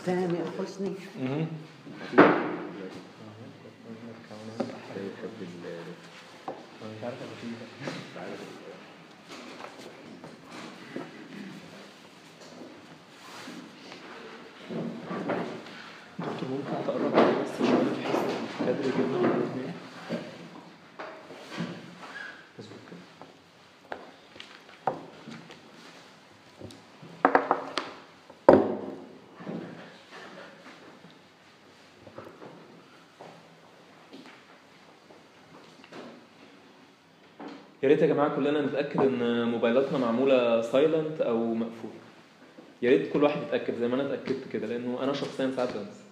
سامي حسني مهم. دكتور ممكن تقرب عليه بس شوية بحيث الكادر يجيبنا على الاثنين مظبوط كده يا ريت يا جماعه كلنا نتاكد ان موبايلاتنا معموله سايلنت او مقفوله يا ريت كل واحد يتاكد زي ما انا اتاكدت كده لانه انا شخصيا ساعات بنسى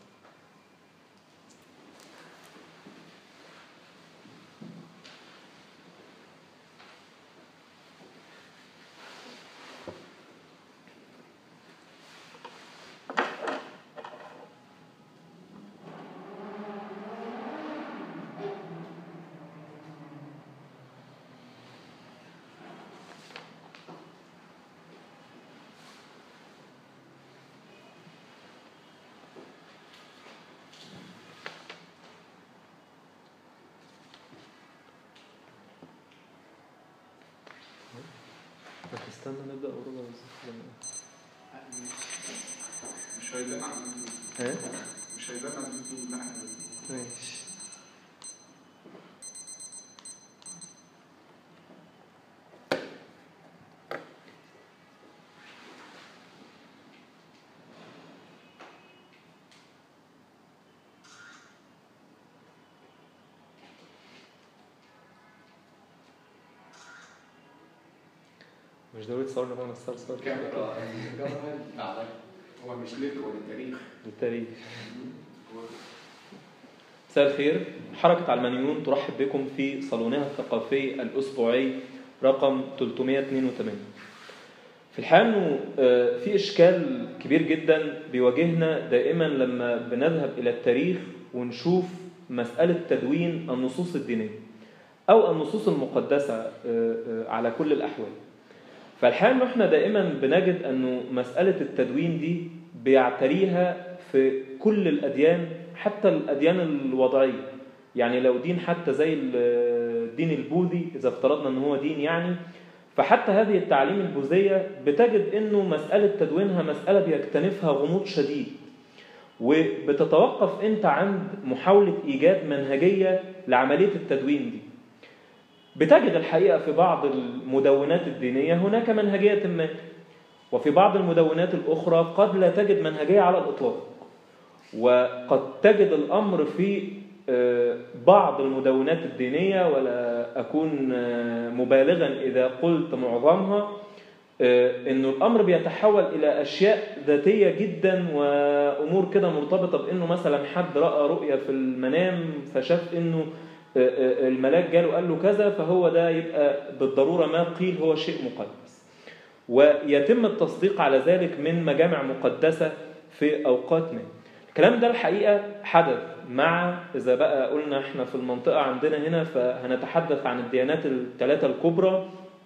هتستنى نبدا وربع بالظبط مش هيبان على اليوتيوب ايه مش هيبان على اليوتيوب لا احنا ماشي مش ضروري تصورنا بقى نصور صور كاميرا هو مش ليك ولا تاريخ للتاريخ مساء الخير حركة علمانيون ترحب بكم في صالونها الثقافي الأسبوعي رقم 382 في الحقيقة أنه آه، في إشكال كبير جدا بيواجهنا دائما لما بنذهب إلى التاريخ ونشوف مسألة تدوين النصوص الدينية أو النصوص المقدسة آه، آه، على كل الأحوال فالحقيقة أنه إحنا دائما بنجد أنه مسألة التدوين دي بيعتريها في كل الأديان حتى الأديان الوضعية يعني لو دين حتى زي الدين البوذي إذا افترضنا أنه هو دين يعني فحتى هذه التعليم البوذية بتجد أنه مسألة تدوينها مسألة بيكتنفها غموض شديد وبتتوقف أنت عند محاولة إيجاد منهجية لعملية التدوين دي بتجد الحقيقة في بعض المدونات الدينية هناك منهجية ما وفي بعض المدونات الأخرى قد لا تجد منهجية على الإطلاق وقد تجد الأمر في آه، بعض المدونات الدينية ولا أكون آه، مبالغا إذا قلت معظمها آه، إنه الأمر بيتحول إلى أشياء ذاتية جدا وأمور كده مرتبطة بإنه مثلا حد رأى رؤية في المنام فشاف إنه آه، آه، الملاك جاله قال له كذا فهو ده يبقى بالضرورة ما قيل هو شيء مقدس ويتم التصديق على ذلك من مجامع مقدسة في أوقات ما الكلام ده الحقيقة حدث مع إذا بقى قلنا إحنا في المنطقة عندنا هنا فهنتحدث عن الديانات الثلاثة الكبرى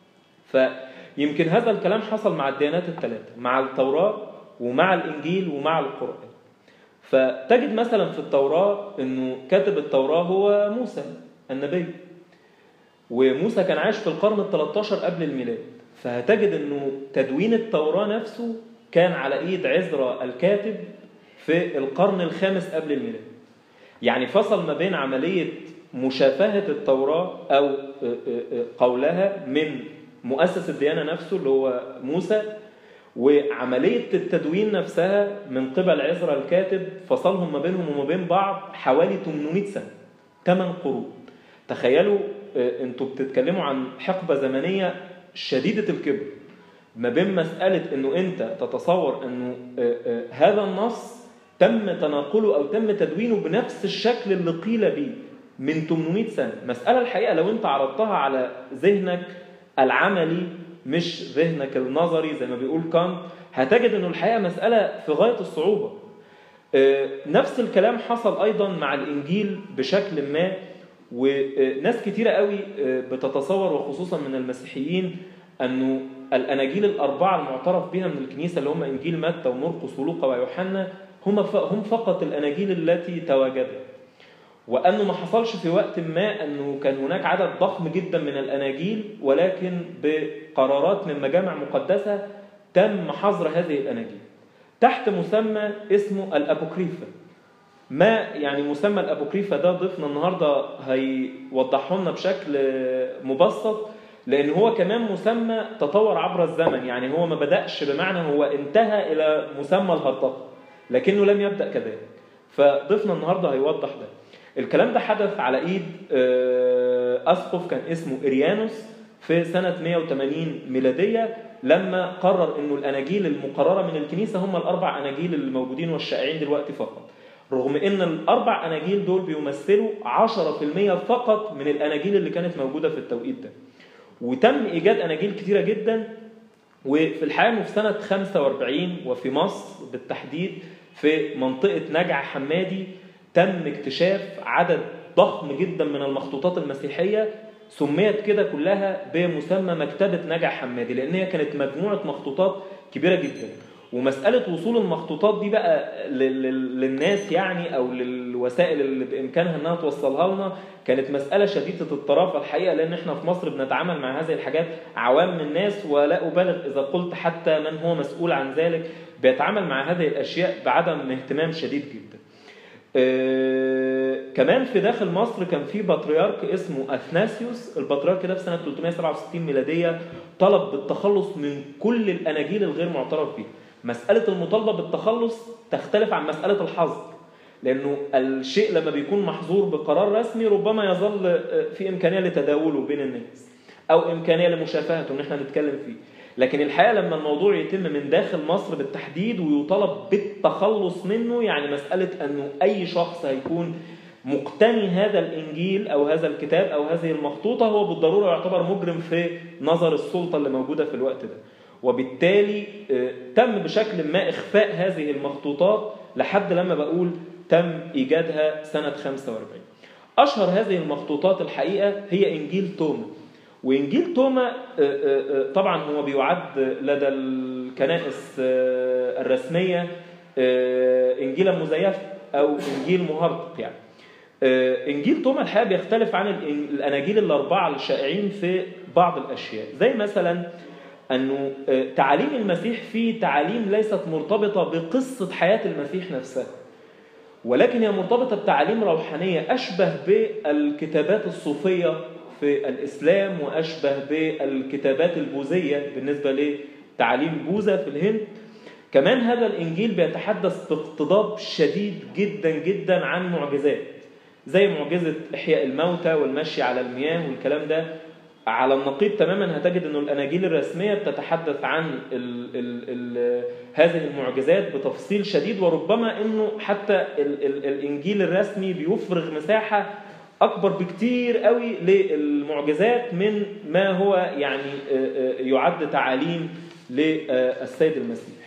فيمكن هذا الكلام حصل مع الديانات الثلاثة مع التوراة ومع الإنجيل ومع القرآن فتجد مثلا في التوراة أنه كاتب التوراة هو موسى النبي وموسى كان عايش في القرن ال 13 قبل الميلاد فهتجد أنه تدوين التوراة نفسه كان على إيد عزرا الكاتب في القرن الخامس قبل الميلاد يعني فصل ما بين عملية مشافهة التوراة أو قولها من مؤسس الديانة نفسه اللي هو موسى وعملية التدوين نفسها من قبل عزرا الكاتب فصلهم ما بينهم وما بين بعض حوالي 800 سنة 8 قرون تخيلوا انتوا بتتكلموا عن حقبة زمنية شديدة الكبر ما بين مسألة انه انت تتصور انه هذا النص تم تناقله او تم تدوينه بنفس الشكل اللي قيل به من 800 سنة مسألة الحقيقة لو انت عرضتها على ذهنك العملي مش ذهنك النظري زي ما بيقول كانت هتجد انه الحقيقة مسألة في غاية الصعوبة نفس الكلام حصل ايضا مع الانجيل بشكل ما وناس كتيرة قوي بتتصور وخصوصا من المسيحيين انه الاناجيل الاربعه المعترف بها من الكنيسه اللي هم انجيل متى ومرقس ولوقا ويوحنا هم ف- هم فقط الاناجيل التي تواجدت وانه ما حصلش في وقت ما انه كان هناك عدد ضخم جدا من الاناجيل ولكن بقرارات من مجامع مقدسه تم حظر هذه الاناجيل تحت مسمى اسمه الابوكريفا ما يعني مسمى الابوكريفا ده ضيفنا النهارده هيوضحه لنا بشكل مبسط لان هو كمان مسمى تطور عبر الزمن يعني هو ما بداش بمعنى هو انتهى الى مسمى الهرطقه لكنه لم يبدا كذلك فضيفنا النهارده هيوضح ده الكلام ده حدث على ايد آه، اسقف كان اسمه اريانوس في سنه 180 ميلاديه لما قرر انه الاناجيل المقرره من الكنيسه هم الاربع اناجيل اللي موجودين والشائعين دلوقتي فقط رغم ان الاربع اناجيل دول بيمثلوا 10% فقط من الاناجيل اللي كانت موجوده في التوقيت ده وتم ايجاد اناجيل كتيره جدا وفي الحقيقه في سنه 45 وفي مصر بالتحديد في منطقه نجع حمادي تم اكتشاف عدد ضخم جدا من المخطوطات المسيحيه سميت كده كلها بمسمى مكتبه نجع حمادي لان هي كانت مجموعه مخطوطات كبيره جدا ومساله وصول المخطوطات دي بقى لل- لل- للناس يعني او للوسائل اللي بامكانها انها توصلها لنا كانت مساله شديده الطرافه الحقيقه لان احنا في مصر بنتعامل مع هذه الحاجات عوام الناس ولا ابالغ اذا قلت حتى من هو مسؤول عن ذلك بيتعامل مع هذه الاشياء بعدم اهتمام شديد جدا. آه، كمان في داخل مصر كان في بطريرك اسمه اثناسيوس البطريرك ده في سنه 367 ميلاديه طلب بالتخلص من كل الاناجيل الغير معترف بها مساله المطالبه بالتخلص تختلف عن مساله الحظر لانه الشيء لما بيكون محظور بقرار رسمي ربما يظل آه، في امكانيه لتداوله بين الناس او امكانيه لمشافهته ان احنا نتكلم فيه لكن الحقيقه لما الموضوع يتم من داخل مصر بالتحديد ويطالب بالتخلص منه يعني مساله انه اي شخص هيكون مقتني هذا الانجيل او هذا الكتاب او هذه المخطوطه هو بالضروره يعتبر مجرم في نظر السلطه اللي موجوده في الوقت ده وبالتالي آه، تم بشكل ما اخفاء هذه المخطوطات لحد لما بقول تم ايجادها سنه 45 اشهر هذه المخطوطات الحقيقه هي انجيل توما وانجيل توما آه، آه، آه، طبعا هو بيعد لدى الكنائس آه، الرسميه آه، انجيلا مزيفا او انجيل مهرطق يعني آه، انجيل توما الحقيقه بيختلف عن الإن- الاناجيل الاربعه الشائعين في بعض الاشياء زي مثلا انه آه، تعاليم المسيح فيه تعاليم ليست مرتبطه بقصه حياه المسيح نفسها ولكن هي مرتبطه بتعاليم روحانيه اشبه بالكتابات الصوفيه في الاسلام واشبه بالكتابات البوذيه بالنسبه لتعاليم بوذا في الهند كمان هذا الانجيل بيتحدث باقتضاب شديد جدا جدا عن معجزات زي معجزه احياء الموتى والمشي على المياه والكلام ده على النقيض تماما هتجد انه الاناجيل الرسميه بتتحدث عن ال ال ال هذه المعجزات بتفصيل شديد وربما انه حتى ال ال الانجيل الرسمي بيفرغ مساحه اكبر بكتير قوي للمعجزات من ما هو يعني آه، آه، يعد تعاليم للسيد المسيح.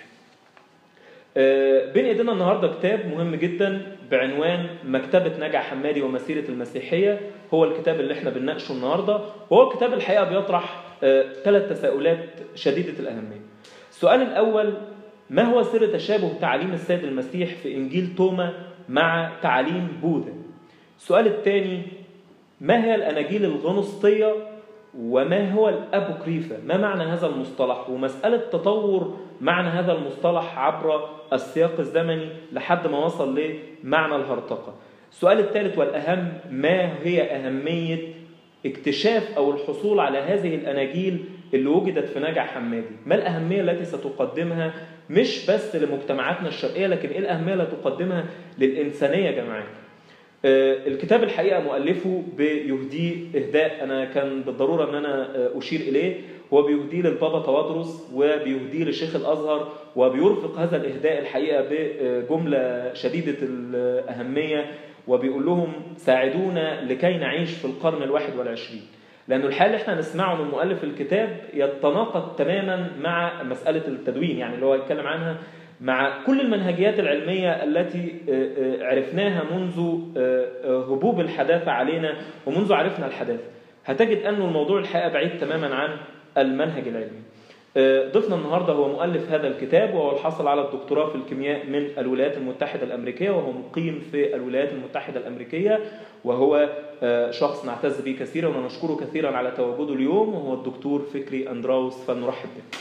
آه، بين ايدينا النهارده كتاب مهم جدا بعنوان مكتبة نجع حمادي ومسيرة المسيحية هو الكتاب اللي احنا بنناقشه النهارده وهو الكتاب الحقيقة بيطرح ثلاث تساؤلات شديدة الأهمية. السؤال الأول ما هو سر تشابه تعاليم السيد المسيح في إنجيل توما مع تعاليم بوذا؟ السؤال الثاني ما هي الأناجيل الغنوصية وما هو الأبوكريفة ما معنى هذا المصطلح ومسألة تطور معنى هذا المصطلح عبر السياق الزمني لحد ما وصل لمعنى الهرطقة السؤال الثالث والأهم ما هي أهمية اكتشاف أو الحصول على هذه الأناجيل اللي وجدت في نجع حمادي ما الأهمية التي ستقدمها مش بس لمجتمعاتنا الشرقية لكن إيه الأهمية التي تقدمها للإنسانية يا جماعة آه، الكتاب الحقيقة مؤلفه بيهديه إهداء أنا كان بالضرورة أن أنا آه، أشير إليه هو بيهديه للبابا توادرس وبيهديه لشيخ الأزهر وبيرفق هذا الإهداء الحقيقة بجملة شديدة الأهمية وبيقول لهم ساعدونا لكي نعيش في القرن الواحد والعشرين لأنه الحال اللي احنا نسمعه من مؤلف الكتاب يتناقض تماما مع مسألة التدوين يعني اللي هو يتكلم عنها مع كل المنهجيات العلمية التي آه، آه، عرفناها منذ آه، آه، هبوب الحداثة علينا ومنذ عرفنا الحداثة هتجد أن الموضوع الحقيقة بعيد تماما عن المنهج العلمي آه، ضيفنا النهارده هو مؤلف هذا الكتاب وهو الحاصل على الدكتوراه في الكيمياء من الولايات المتحده الامريكيه وهو مقيم في الولايات المتحده الامريكيه وهو آه، شخص نعتز به كثيرا ونشكره كثيرا على تواجده اليوم وهو الدكتور فكري اندراوس فلنرحب به.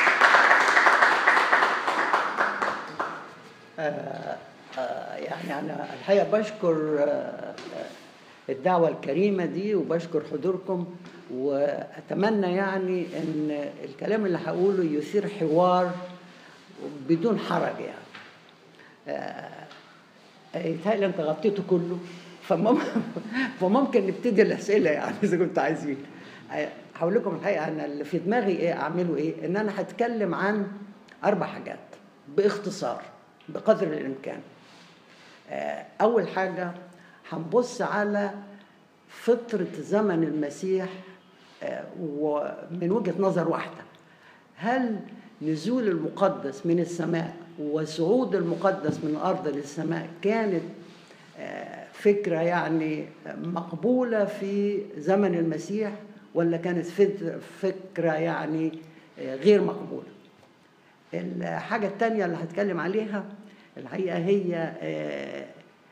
آه، آه، يعني أنا الحقيقة بشكر آه، آه، الدعوة الكريمة دي وبشكر حضوركم وأتمنى يعني إن الكلام اللي هقوله يثير حوار بدون حرج يعني آه، يتهيألي أنت غطيته كله فمم- فممكن نبتدي الأسئلة يعني إذا كنت عايزين آه، هقول لكم الحقيقة أنا اللي في دماغي إيه أعمله إيه إن أنا هتكلم عن أربع حاجات باختصار بقدر الإمكان آه، أول حاجة هنبص على فطرة زمن المسيح آه، ومن وجهة نظر واحدة هل نزول المقدس من السماء وصعود المقدس من الأرض للسماء كانت آه، فكرة يعني مقبولة في زمن المسيح ولا كانت فت- فكرة يعني آه، غير مقبولة الحاجة التانية اللي هتكلم عليها الحقيقة هي آه،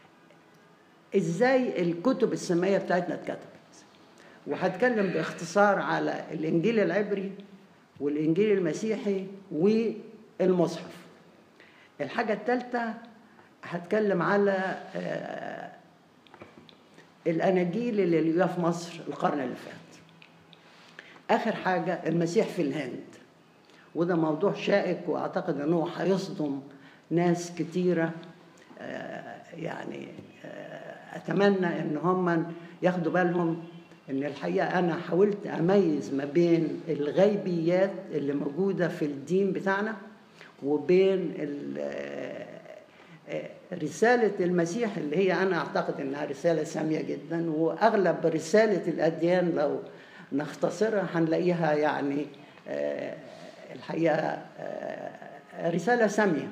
ازاي الكتب السماوية بتاعتنا اتكتبت وهتكلم باختصار على الإنجيل العبري والإنجيل المسيحي والمصحف الحاجة الثالثة هتكلم على آه، الأناجيل اللي لقيها في مصر القرن اللي فات آخر حاجة المسيح في الهند وده موضوع شائك واعتقد انه هيصدم ناس كتيره آه، يعني آه، اتمنى ان هم ياخدوا بالهم ان الحقيقه انا حاولت اميز ما بين الغيبيات اللي موجوده في الدين بتاعنا وبين ال- آه، آه، رسالة المسيح اللي هي أنا أعتقد أنها رسالة سامية جدا وأغلب رسالة الأديان لو نختصرها هنلاقيها يعني آه، الحقيقة آه، رسالة سامية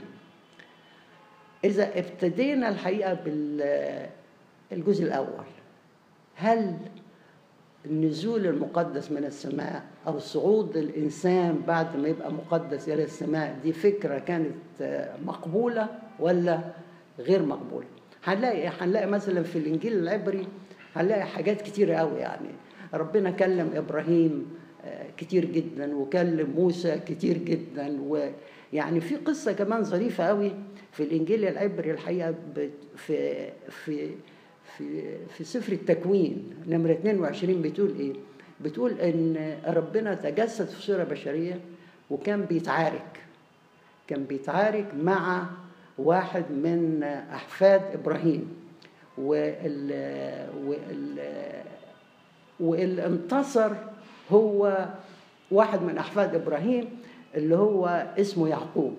إذا ابتدينا الحقيقة بالجزء الأول هل النزول المقدس من السماء أو صعود الإنسان بعد ما يبقى مقدس إلى السماء دي فكرة كانت آه، مقبولة ولا غير مقبولة هنلاقي هنلاقي مثلا في الإنجيل العبري هنلاقي حاجات كتيرة قوي يعني ربنا كلم إبراهيم آه، كتير جدا وكلم موسى كتير جدا ويعني في قصة كمان ظريفة قوي في الإنجيل العبري الحقيقة بت- في في في في سفر التكوين نمرة 22 بتقول ايه؟ بتقول ان ربنا تجسد في صورة بشرية وكان بيتعارك كان بيتعارك مع واحد من احفاد ابراهيم وال وال واللي انتصر هو واحد من احفاد ابراهيم اللي هو اسمه يعقوب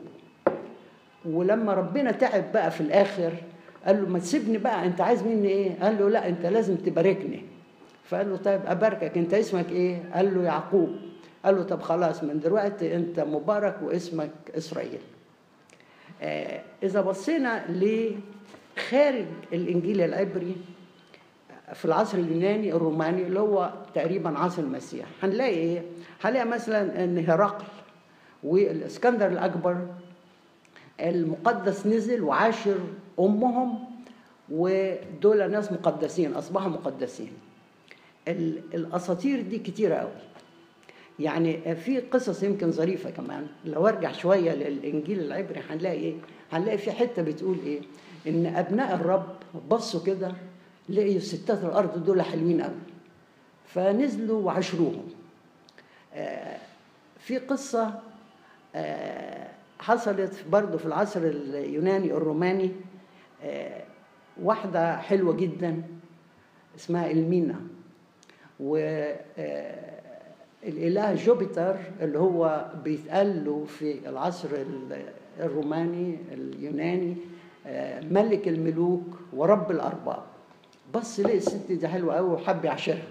ولما ربنا تعب بقى في الاخر قال له ما تسيبني بقى انت عايز مني ايه قال له لا انت لازم تباركني فقال له طيب اباركك انت اسمك ايه قال له يعقوب قال له طب خلاص من دلوقتي انت مبارك واسمك اسرائيل آه اذا بصينا لخارج الانجيل العبري في العصر اليوناني الروماني اللي هو تقريبا عصر المسيح هنلاقي ايه هنلاقي مثلا ان هرقل والاسكندر الاكبر المقدس نزل وعاشر امهم ودول ناس مقدسين اصبحوا مقدسين ال- الاساطير دي كتيره قوي يعني في قصص يمكن ظريفه كمان لو ارجع شويه للانجيل العبري هنلاقي ايه هنلاقي في حته بتقول ايه ان ابناء الرب بصوا كده لقيوا ستات الارض دول حلوين قوي فنزلوا وعاشروهم آه، في قصه آه، حصلت برضه في العصر اليوناني الروماني آه، واحدة حلوة جدا اسمها المينا والإله جوبيتر اللي هو بيتقال له في العصر ال- الروماني اليوناني آه، ملك الملوك ورب الأرباب بص لقي الست دي حلوة قوي وحب يعشرها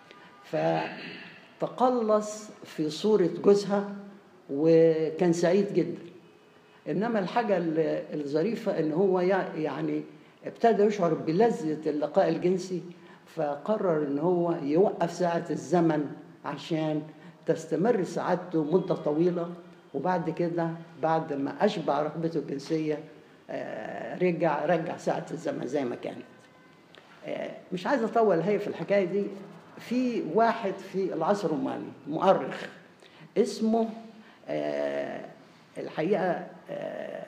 فتقلص في صورة جوزها وكان سعيد جدا انما الحاجه ال- الظريفه ان هو يع- يعني ابتدى يشعر بلذه اللقاء الجنسي فقرر ان هو يوقف ساعه الزمن عشان تستمر سعادته مدة طويلة وبعد كده بعد ما أشبع رغبته الجنسية آه، رجع رجع ساعة الزمن زي ما كانت آه، مش عايز أطول هي في الحكاية دي في واحد في العصر الروماني مؤرخ اسمه آه، الحقيقة آه،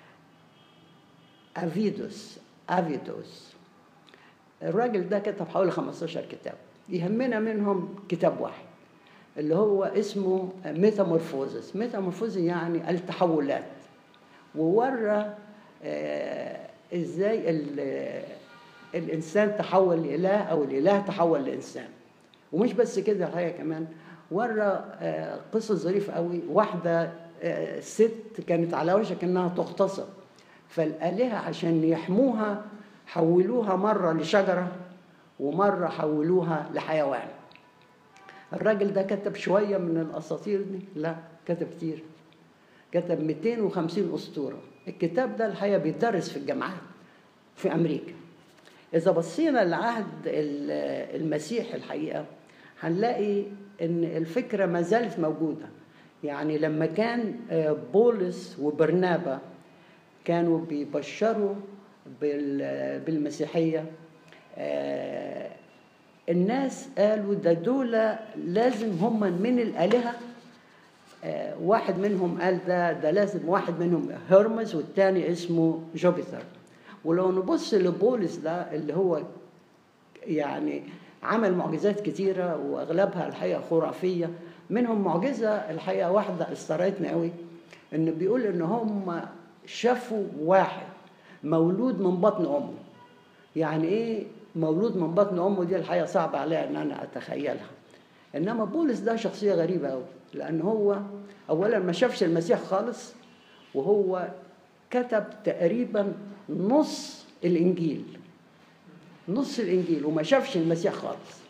أفيدوس أفيدوس الراجل ده كتب حوالي 15 كتاب يهمنا منهم كتاب واحد اللي هو اسمه ميتامورفوزس ميتامورفوزس يعني التحولات وورى آه، ازاي ال- الانسان تحول لاله او الاله تحول لانسان ومش بس كده الحقيقه كمان ورى آه، قصه ظريفه قوي واحده آه، ست كانت على وشك انها تغتصب فالالهه عشان يحموها حولوها مره لشجره ومره حولوها لحيوان الراجل ده كتب شويه من الاساطير دي لا كتب كتير كتب 250 اسطوره الكتاب ده الحقيقه بيدرس في الجامعات في امريكا اذا بصينا لعهد ال- المسيح الحقيقه هنلاقي ان الفكره ما زالت موجوده يعني لما كان آه، بولس وبرنابا كانوا بيبشروا بال- بالمسيحيه آه، الناس قالوا ده دول لازم هم من الالهه آه، واحد منهم قال ده ده لازم واحد منهم هرمس والتاني اسمه جوبيتر ولو نبص لبولس ده اللي هو يعني عمل معجزات كتيرة وأغلبها الحقيقة خرافية منهم معجزة الحقيقة واحدة استريتني قوي إنه بيقول إن هم شافوا واحد مولود من بطن أمه يعني إيه مولود من بطن أمه دي الحقيقة صعب عليها إن أنا أتخيلها إنما بولس ده شخصية غريبة قوي لأن هو أولا ما شافش المسيح خالص وهو كتب تقريبا نص الإنجيل نص الإنجيل وما شافش المسيح خالص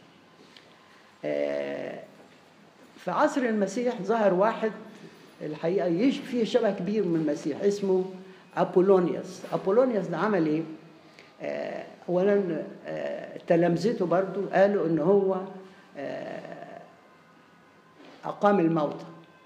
آه، في عصر المسيح ظهر واحد الحقيقة يش فيه شبه كبير من المسيح اسمه أبولونيوس أبولونيوس ده عمل إيه؟ آه، أولا آه، تلامذته برضو قالوا إن هو آه، أقام الموتى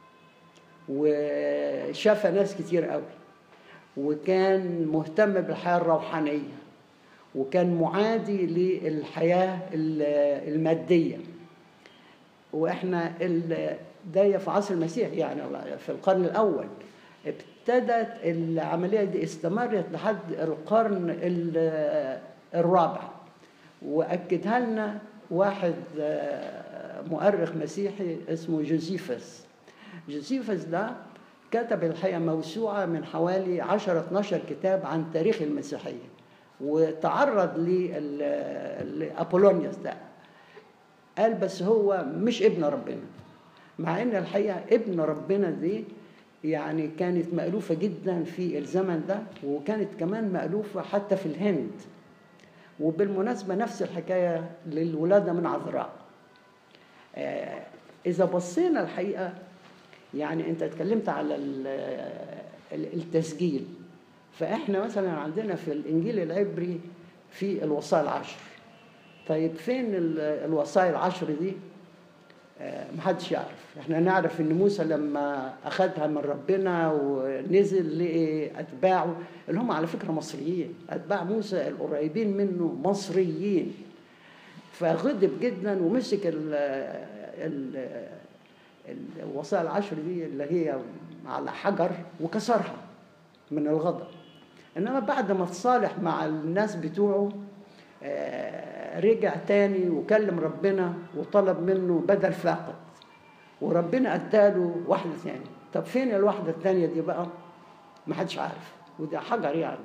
وشاف ناس كتير قوي وكان مهتم بالحياة الروحانية وكان معادي للحياة ال- المادية واحنا ال- ده في عصر المسيح يعني في القرن الاول ابتدت العمليه دي استمرت لحد القرن ال- الرابع واكدها لنا واحد آه، مؤرخ مسيحي اسمه جوزيفس جوزيفس ده كتب الحقيقه موسوعه من حوالي 10 12 كتاب عن تاريخ المسيحيه وتعرض لل- لابولونيوس ده قال بس هو مش ابن ربنا مع ان الحقيقه ابن ربنا دي يعني كانت مألوفة جدا في الزمن ده وكانت كمان مألوفة حتى في الهند وبالمناسبة نفس الحكاية للولادة من عذراء آه، إذا بصينا الحقيقة يعني أنت اتكلمت على ال- ال- التسجيل فإحنا مثلا عندنا في الإنجيل العبري في الوصايا العشر طيب فين ال- الوصايا العشر دي؟ آه، محدش يعرف احنا نعرف ان موسى لما اخذها من ربنا ونزل لاتباعه اللي هم على فكره مصريين اتباع موسى القريبين منه مصريين فغضب جدا ومسك ال ال الوصايا العشر دي اللي هي على حجر وكسرها من الغضب انما بعد ما تصالح مع الناس بتوعه آه، رجع تاني وكلم ربنا وطلب منه بدل فاقد وربنا اداله واحده ثانيه طب فين الواحده الثانيه دي بقى ما حدش عارف وده حجر يعني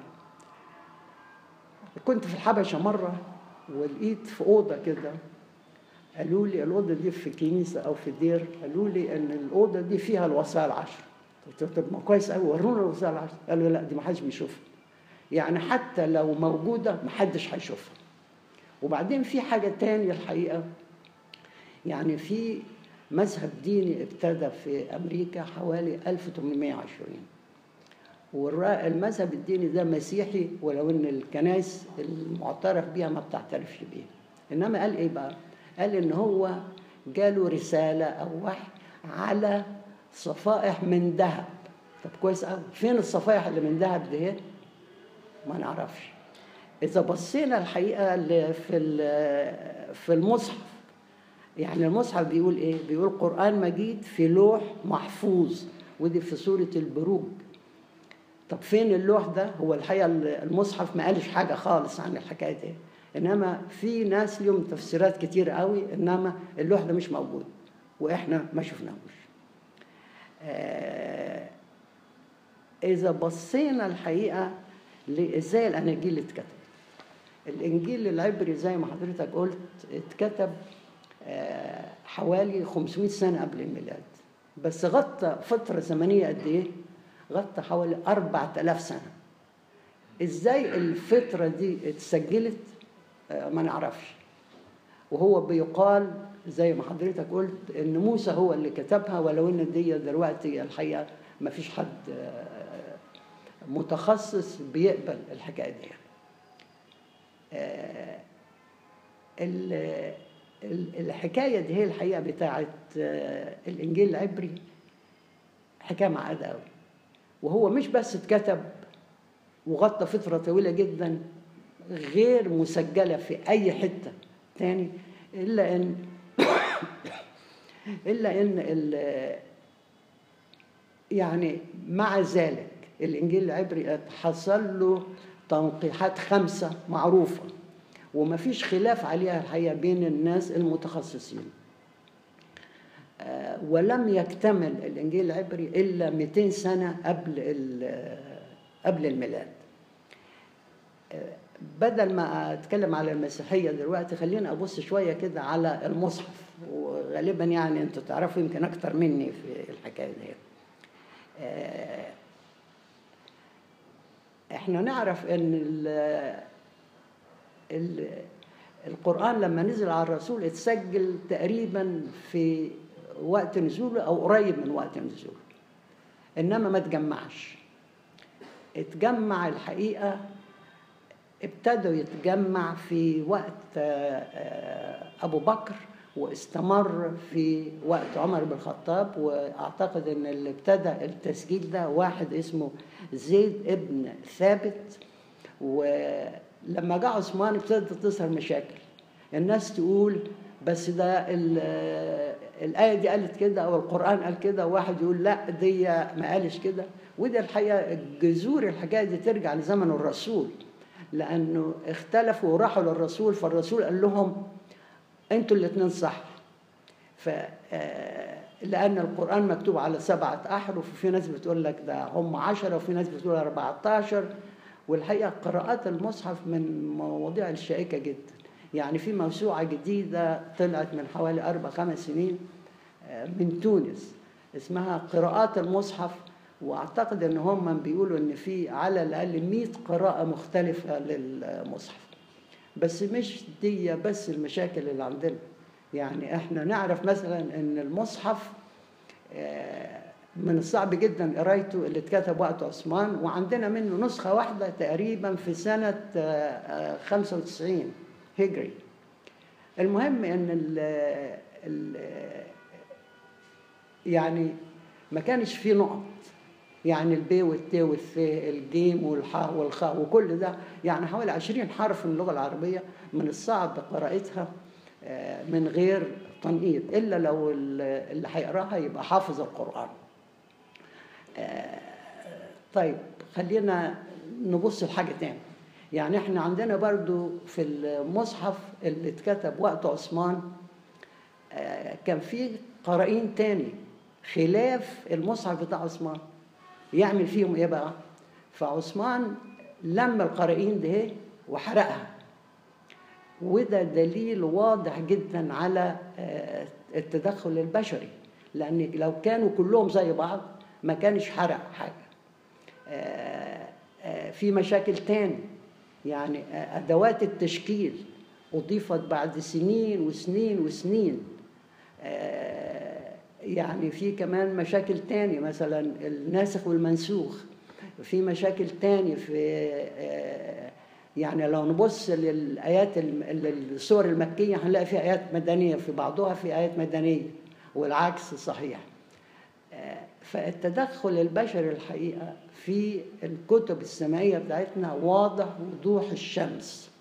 كنت في الحبشه مره ولقيت في اوضه كده قالوا لي الاوضه دي في كنيسه او في دير قالوا لي ان الاوضه دي فيها الوصايا العشر قلت له طب ما كويس قوي ورونا الوصايا العشر قالوا لا دي ما حدش بيشوفها يعني حتى لو موجوده ما حدش هيشوفها وبعدين في حاجه تانية الحقيقه يعني في مذهب ديني ابتدى في امريكا حوالي 1820 والمذهب الديني ده مسيحي ولو ان الكنائس المعترف بيها ما بتعترفش بيها انما قال ايه بقى قال ان هو جاله رساله او وحي على صفائح من ذهب طب كويس قوي فين الصفائح اللي من ذهب دي ما نعرفش اذا بصينا الحقيقه ل- في ال- في المصحف يعني المصحف بيقول ايه بيقول قران مجيد في لوح محفوظ ودي في سوره البروج طب فين اللوح ده هو الحقيقه المصحف ما قالش حاجه خالص عن الحكايه دي انما في ناس لهم تفسيرات كتير قوي انما اللوح ده مش موجود واحنا ما شفناهوش آه، اذا بصينا الحقيقه ازاي الاناجيل اتكتبت الانجيل العبري زي ما حضرتك قلت اتكتب آه، حوالي 500 سنه قبل الميلاد بس غطى فتره زمنيه قد ايه غطى حوالي 4000 سنه ازاي الفتره دي اتسجلت آه، ما نعرفش وهو بيقال زي ما حضرتك قلت ان موسى هو اللي كتبها ولو ان دي دلوقتي الحقيقه ما فيش حد آه، متخصص بيقبل الحكايه دي آه، ال- ال- الحكايه دي هي الحقيقه بتاعت آه، الانجيل العبري حكايه معقده قوي وهو مش بس اتكتب وغطى فتره طويله جدا غير مسجله في اي حته تاني الا ان الا ان ال- يعني مع ذلك الانجيل العبري حصل له تنقيحات خمسه معروفه وما فيش خلاف عليها الحقيقه بين الناس المتخصصين آه، ولم يكتمل الانجيل العبري الا 200 سنه قبل ال- قبل الميلاد آه، بدل ما اتكلم على المسيحيه دلوقتي خلينا ابص شويه كده على المصحف وغالبا يعني انتوا تعرفوا يمكن اكتر مني في الحكايه دي آه، احنا نعرف ان ال- ال- القرآن لما نزل على الرسول اتسجل تقريبا في وقت نزوله أو قريب من وقت نزوله إنما ما تجمعش اتجمع الحقيقة ابتدوا يتجمع في وقت آه، آه، أبو بكر واستمر في وقت عمر بن الخطاب واعتقد ان اللي ابتدى التسجيل ده واحد اسمه زيد ابن ثابت ولما جاء عثمان ابتدت تظهر مشاكل الناس تقول بس ده ال- الآية دي قالت كده أو القرآن قال كده وواحد يقول لا دي ما قالش كده ودي الحقيقة جذور الحكاية دي ترجع لزمن الرسول لأنه اختلفوا وراحوا للرسول فالرسول قال لهم أنتوا الاتنين صح ف آه، لأن القرآن مكتوب على سبعة أحرف وفي ناس بتقول لك ده هم عشرة وفي ناس بتقول 14 والحقيقة قراءات المصحف من المواضيع الشائكة جدا يعني في موسوعة جديدة طلعت من حوالي أربع خمس سنين آه، من تونس اسمها قراءات المصحف واعتقد ان هم بيقولوا ان في على الاقل 100 قراءه مختلفه للمصحف بس مش دي بس المشاكل اللي عندنا يعني احنا نعرف مثلا ان المصحف آه، من الصعب جدا قرايته اللي اتكتب وقت عثمان وعندنا منه نسخة واحدة تقريبا في سنة آه، آه، 95 هجري المهم ان ال ال يعني ما كانش فيه نقط يعني البي والتي والث الجيم والحاء والخاء وكل ده يعني حوالي 20 حرف من اللغة العربية من الصعب قراءتها آه، من غير تنقيط إلا لو ال- اللي هيقراها يبقى حافظ القرآن آه، طيب خلينا نبص لحاجة تاني يعني احنا عندنا برضو في المصحف اللي اتكتب وقت عثمان آه، كان في قارئين تاني خلاف المصحف بتاع عثمان يعمل فيهم ايه بقى فعثمان لم القارئين ده وحرقها وده دليل واضح جدا على آه، التدخل البشري لان لو كانوا كلهم زي بعض ما كانش حرق حاجه آه، آه، في مشاكل تاني يعني آه، ادوات التشكيل اضيفت بعد سنين وسنين وسنين آه، يعني في كمان مشاكل تاني مثلا الناسخ والمنسوخ في مشاكل تاني في آه، يعني لو نبص للآيات الم- السور المكية هنلاقي في آيات مدنية في بعضها في آيات مدنية والعكس صحيح آه، فالتدخل البشري الحقيقة في الكتب السمائية بتاعتنا واضح وضوح الشمس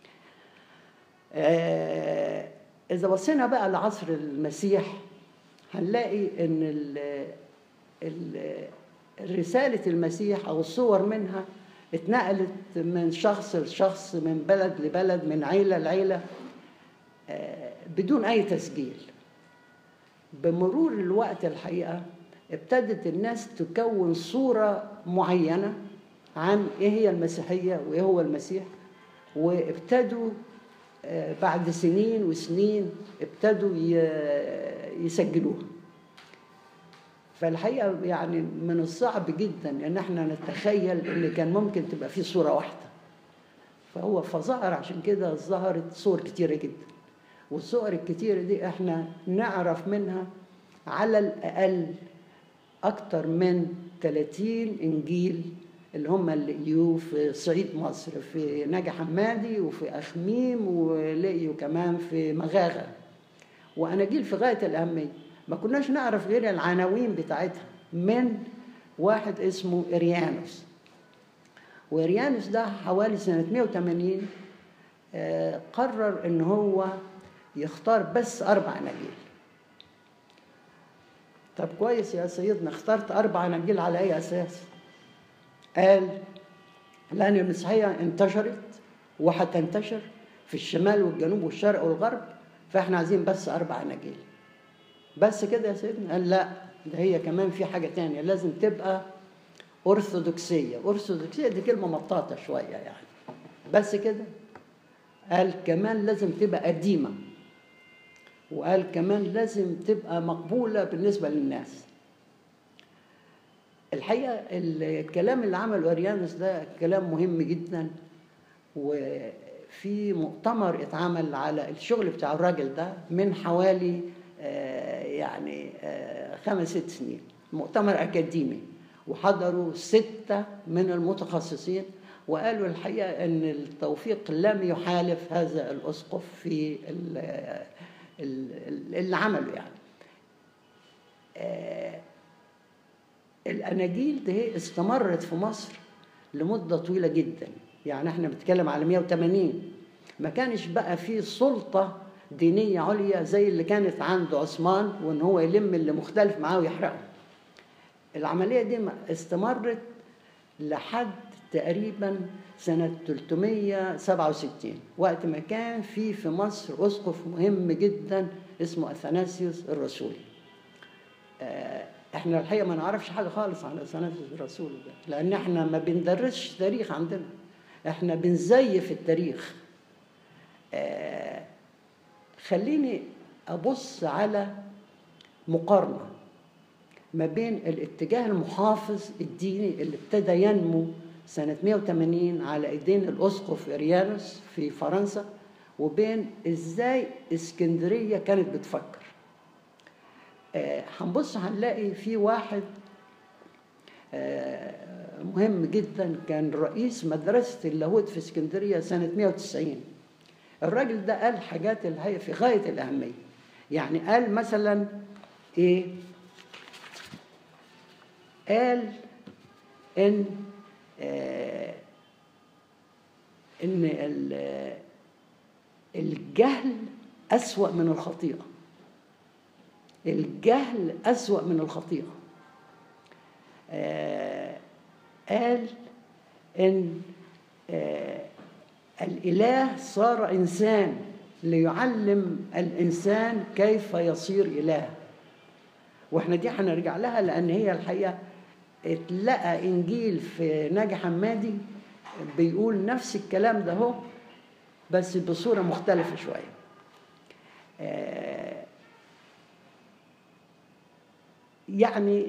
آه، إذا بصينا بقى لعصر المسيح هنلاقي إن ال- ال- رسالة المسيح أو الصور منها اتنقلت من شخص لشخص من بلد لبلد من عيلة لعيلة آه، بدون أي تسجيل بمرور الوقت الحقيقة ابتدت الناس تكون صورة معينة عن إيه هي المسيحية وإيه هو المسيح وابتدوا آه، بعد سنين وسنين ابتدوا ي- يسجلوها فالحقيقة يعني من الصعب جدا ان احنا نتخيل ان كان ممكن تبقى في صورة واحدة فهو فظهر عشان كده ظهرت صور كتيرة جدا والصور الكتيرة دي احنا نعرف منها على الأقل أكتر من 30 إنجيل اللي هم اللي لقيوه في صعيد مصر في نجا حمادي وفي أخميم ولقيوا كمان في مغاغة وأناجيل في غاية الأهمية ما كناش نعرف غير العناوين بتاعتها من واحد اسمه إريانوس وإريانوس ده حوالي سنة 180 آه، قرر إن هو يختار بس أربع أناجيل طب كويس يا سيدنا اخترت أربع أناجيل على أي أساس؟ قال لأن المسيحية انتشرت وهتنتشر في الشمال والجنوب والشرق والغرب فإحنا عايزين بس أربع أناجيل بس كده يا سيدنا قال لا ده هي كمان في حاجة تانية لازم تبقى أرثوذكسية أرثوذكسية دي كلمة مطاطة شوية يعني بس كده قال كمان لازم تبقى قديمة وقال كمان لازم تبقى مقبولة بالنسبة للناس الحقيقة الكلام اللي عمله أريانوس ده كلام مهم جدا وفي مؤتمر اتعمل على الشغل بتاع الراجل ده من حوالي آه، يعني آه، خمس ست سنين مؤتمر أكاديمي وحضروا ستة من المتخصصين وقالوا الحقيقة أن التوفيق لم يحالف هذا الأسقف في ال- ال- اللي عمله يعني آه، الاناجيل دي استمرت في مصر لمده طويله جدا يعني احنا بنتكلم على 180 ما كانش بقى في سلطه دينيه عليا زي اللي كانت عند عثمان وان هو يلم اللي مختلف معاه ويحرقه العمليه دي ما- استمرت لحد تقريبا سنة 367 وقت ما كان في في مصر أسقف مهم جدا اسمه أثناسيوس الرسولي آه، احنا الحقيقه ما نعرفش حاجه خالص عن اثناسيوس الرسول ده لان احنا ما بندرسش تاريخ عندنا احنا بنزيف التاريخ آه، خليني ابص على مقارنه ما بين الاتجاه المحافظ الديني اللي ابتدى ينمو سنة 180 على ايدين الاسقف اريانوس في فرنسا وبين ازاي اسكندرية كانت بتفكر آه، هنبص هنلاقي في واحد آه، مهم جدا كان رئيس مدرسة اللاهوت في اسكندرية سنة 190 الراجل ده قال حاجات الهي في غاية الأهمية يعني قال مثلا إيه قال إن آه إن ال- الجهل أسوأ من الخطيئة الجهل أسوأ من الخطيئة آه قال إن آه الإله صار إنسان ليعلم الإنسان كيف يصير إله واحنا دي هنرجع لها لأن هي الحقيقة اتلقى إنجيل في ناجي حمادي بيقول نفس الكلام ده هو بس بصورة مختلفة شوية آه يعني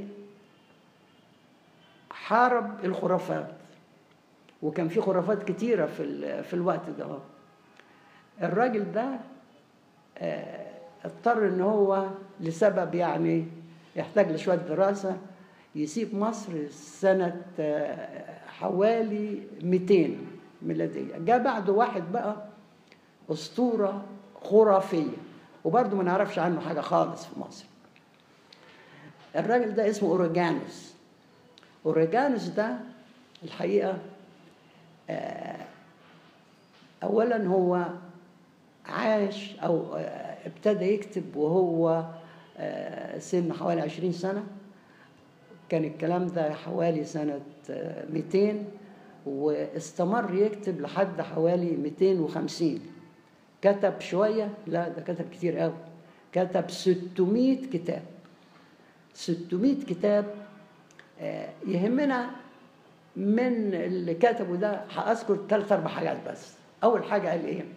حارب الخرافات وكان في خرافات كتيرة في ال- في الوقت ده هو. الراجل ده آه، اضطر ان هو لسبب يعني يحتاج لشوية دراسة يسيب مصر سنة آه، حوالي 200 ميلادية جاء بعده واحد بقى أسطورة خرافية وبرضه ما نعرفش عنه حاجة خالص في مصر الراجل ده اسمه اوريجانوس اوريجانوس ده الحقيقه آه، اولا هو عاش او آه، ابتدى يكتب وهو آه، سن حوالي 20 سنه كان الكلام ده حوالي سنه آه، 200 واستمر يكتب لحد حوالي 250 كتب شويه لا ده كتب كتير قوي كتب 600 كتاب 600 كتاب آه، يهمنا من اللي كتبه ده هأذكر ثلاث أربع حاجات بس أول حاجة قال إيه؟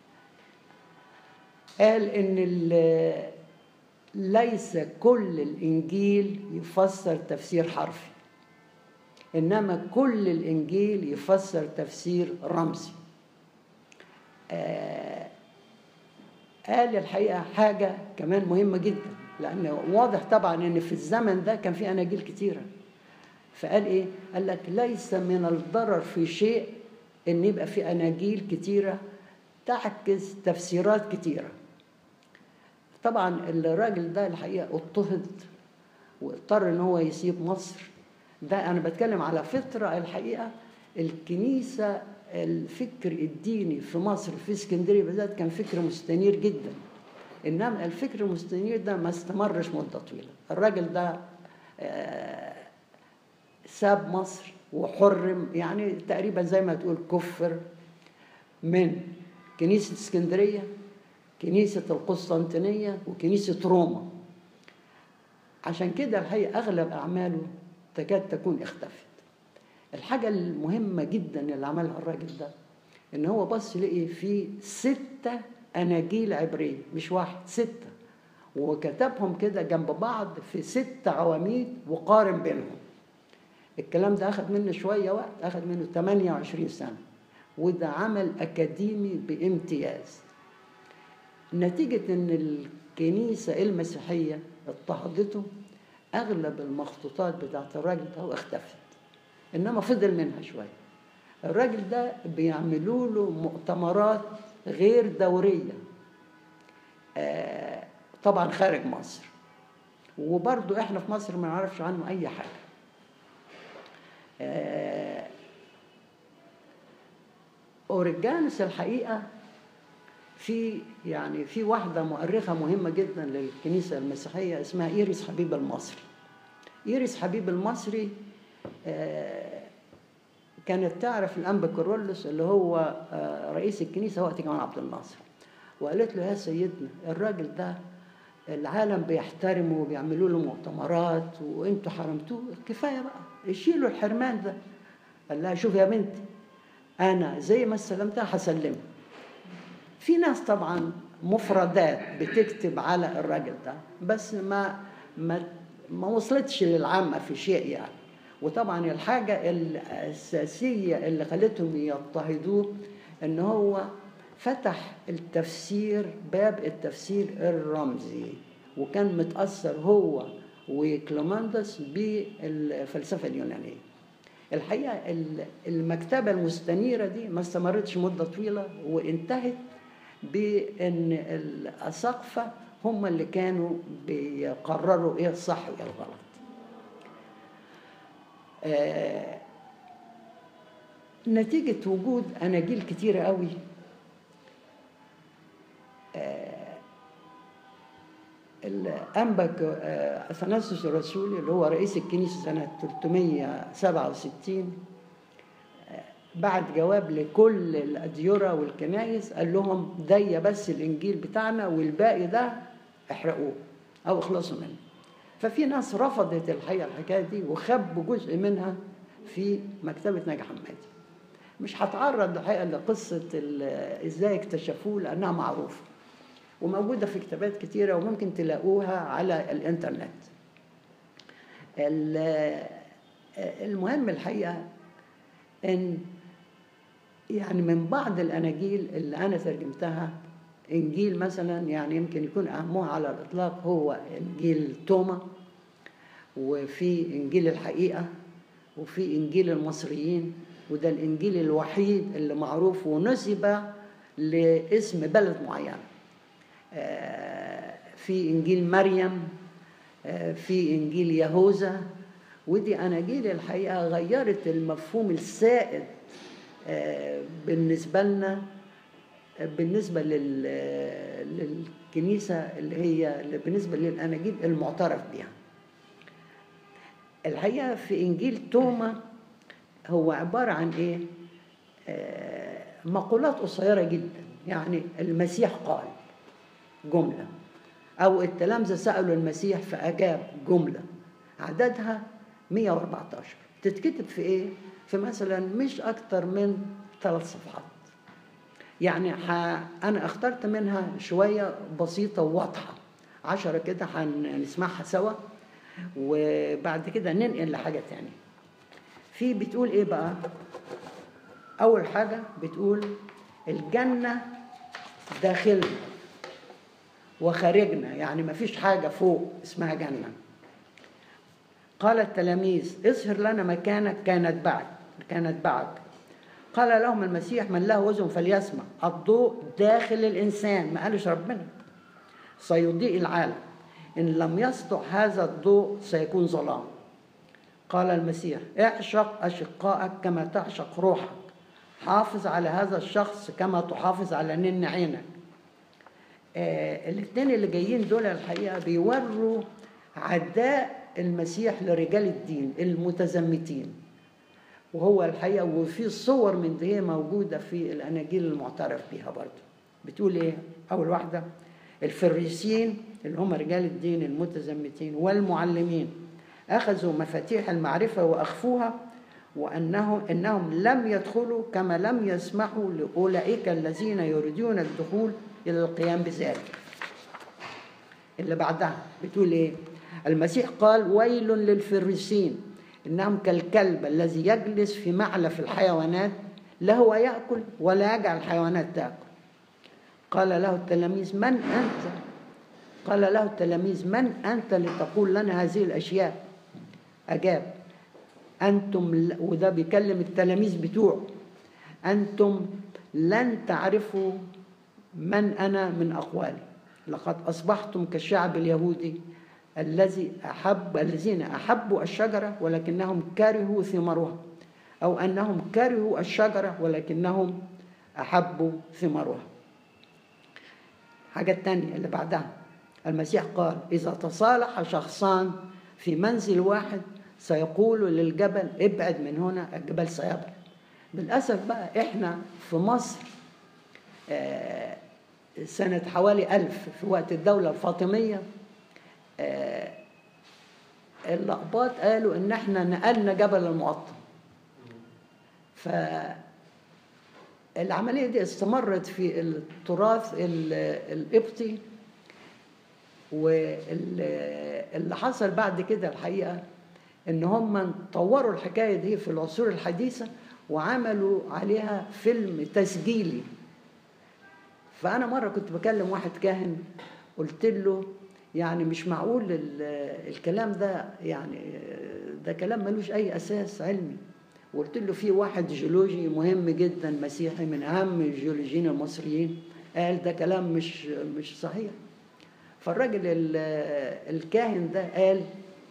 قال إن ال- ليس كل الإنجيل يفسر تفسير حرفي إنما كل الإنجيل يفسر تفسير رمزي آه، قال الحقيقة حاجة كمان مهمة جدا لأن واضح طبعا إن في الزمن ده كان في أناجيل كتيرة فقال إيه؟ قال لك ليس من الضرر في شيء إن يبقى في أناجيل كتيرة تعكس تفسيرات كتيرة طبعا الراجل ده الحقيقة اضطهد واضطر إن هو يسيب مصر ده أنا بتكلم على فترة الحقيقة الكنيسة الفكر الديني في مصر في اسكندرية بالذات كان فكر مستنير جدا إنما الفكر المستنير ده ما استمرش مدة طويلة الراجل ده آه، ساب مصر وحرم يعني تقريبا زي ما تقول كفر من كنيسة اسكندرية كنيسة القسطنطينية وكنيسة روما عشان كده الحقيقة أغلب أعماله تكاد تكون اختفت الحاجة المهمة جدا اللي عملها الراجل ده إن هو بص لقي في ستة أناجيل عبرية مش واحد ستة وكتبهم كده جنب بعض في ست عواميد وقارن بينهم الكلام ده أخذ منه شوية وقت أخذ منه 28 سنة وده عمل أكاديمي بامتياز نتيجة إن الكنيسة المسيحية اضطهدته أغلب المخطوطات بتاعت الراجل ده اختفت إنما فضل منها شوية الراجل ده بيعملوا له مؤتمرات غير دورية آه، طبعا خارج مصر وبرضو احنا في مصر ما نعرفش عنه اي حاجة آه، اوريجانس الحقيقة في يعني في واحدة مؤرخة مهمة جدا للكنيسة المسيحية اسمها إيريس حبيب المصري إيريس حبيب المصري آه، كانت تعرف الأنبا كورولوس اللي هو آه، رئيس الكنيسة وقت جمال عبد الناصر وقالت له يا سيدنا الراجل ده العالم بيحترمه وبيعملوا له مؤتمرات وانتوا حرمتوه كفايه بقى شيلوا الحرمان ده قال لها شوف يا بنتي انا زي ما استلمتها هسلمها في ناس طبعا مفردات بتكتب على الراجل ده بس ما ما ما وصلتش للعامة في شيء يعني وطبعا الحاجة الأساسية اللي خلتهم يضطهدوه إن هو فتح التفسير باب التفسير الرمزي وكان متأثر هو وكليماندس بالفلسفة اليونانية الحقيقة ال- المكتبة المستنيرة دي ما استمرتش مدة طويلة وانتهت بأن الأساقفة هم اللي كانوا بيقرروا إيه الصح وإيه الغلط آه، نتيجة وجود أناجيل كتيرة قوي الأنبا آه، أثناسيوس الرسولي اللي هو رئيس الكنيسة سنة 367 آه، بعت جواب لكل الأديرة والكنايس قال لهم دي بس الإنجيل بتاعنا والباقي ده احرقوه أو اخلصوا منه ففي ناس رفضت الحقيقة الحكاية دي وخبوا جزء منها في مكتبة ناجي حمادي مش هتعرض الحقيقة لقصة ال- ازاي اكتشفوه لأنها معروفة وموجودة في كتابات كتيرة وممكن تلاقوها على الإنترنت ال- المهم الحقيقة إن يعني من بعض الأناجيل اللي أنا ترجمتها إنجيل مثلا يعني يمكن يكون أهمها على الإطلاق هو إنجيل توما وفي إنجيل الحقيقة وفي إنجيل المصريين وده الإنجيل الوحيد اللي معروف ونسب لاسم بلد معينة آه، في إنجيل مريم آه، في إنجيل يهوذا ودي أناجيل الحقيقة غيرت المفهوم السائد آه، بالنسبة لنا آه، بالنسبة لل للكنيسة اللي هي بالنسبة للأناجيل المعترف بها الحقيقة في إنجيل توما هو عبارة عن إيه؟ آه، مقولات قصيرة جدا يعني المسيح قال جملة أو التلامذة سألوا المسيح فأجاب جملة عددها 114 تتكتب في إيه؟ في مثلا مش أكتر من ثلاث صفحات يعني ح... أنا اخترت منها شوية بسيطة وواضحة عشرة كده هنسمعها سوا وبعد كده ننقل لحاجة تانية في بتقول إيه بقى؟ أول حاجة بتقول الجنة داخلنا وخارجنا يعني ما فيش حاجة فوق اسمها جنة قال التلاميذ اظهر لنا مكانك كانت بعد كانت بعد قال لهم المسيح من له أذن فليسمع الضوء داخل الإنسان ما قالش ربنا سيضيء العالم إن لم يسطع هذا الضوء سيكون ظلام قال المسيح اعشق أشقائك كما تعشق روحك حافظ على هذا الشخص كما تحافظ على نن عينك آه الاثنين اللي جايين دول الحقيقة بيوروا عداء المسيح لرجال الدين المتزمتين وهو الحقيقة وفي صور من دي موجودة في الأناجيل المعترف بها برضه بتقول إيه؟ أول واحدة الفريسيين اللي هم رجال الدين المتزمتين والمعلمين أخذوا مفاتيح المعرفة وأخفوها وأنه إنهم لم يدخلوا كما لم يسمحوا لأولئك الذين يريدون الدخول إلى القيام بذلك اللي بعدها بتقول إيه المسيح قال ويل للفريسين إنهم كالكلب الذي يجلس في معلف الحيوانات لا هو يأكل ولا يجعل الحيوانات تأكل قال له التلاميذ من أنت قال له التلاميذ من أنت لتقول لنا هذه الأشياء أجاب أنتم وده بيكلم التلاميذ بتوعه أنتم لن تعرفوا من أنا من أقوالي لقد أصبحتم كالشعب اليهودي الذي أحب الذين أحبوا الشجرة ولكنهم كرهوا ثمرها أو أنهم كرهوا الشجرة ولكنهم أحبوا ثمرها حاجة تانية اللي بعدها المسيح قال إذا تصالح شخصان في منزل واحد سيقول للجبل ابعد من هنا الجبل سيبعد للأسف بقى إحنا في مصر آه، سنة حوالي ألف في وقت الدولة الفاطمية آه، الأقباط قالوا إن إحنا نقلنا جبل المقطم فالعملية دي استمرت في التراث القبطي واللي حصل بعد كده الحقيقة ان هم طوروا الحكايه دي في العصور الحديثه وعملوا عليها فيلم تسجيلي فانا مره كنت بكلم واحد كاهن قلت له يعني مش معقول الكلام ده يعني ده كلام ملوش اي اساس علمي وقلت له في واحد جيولوجي مهم جدا مسيحي من اهم الجيولوجيين المصريين قال ده كلام مش مش صحيح فالراجل الكاهن ده قال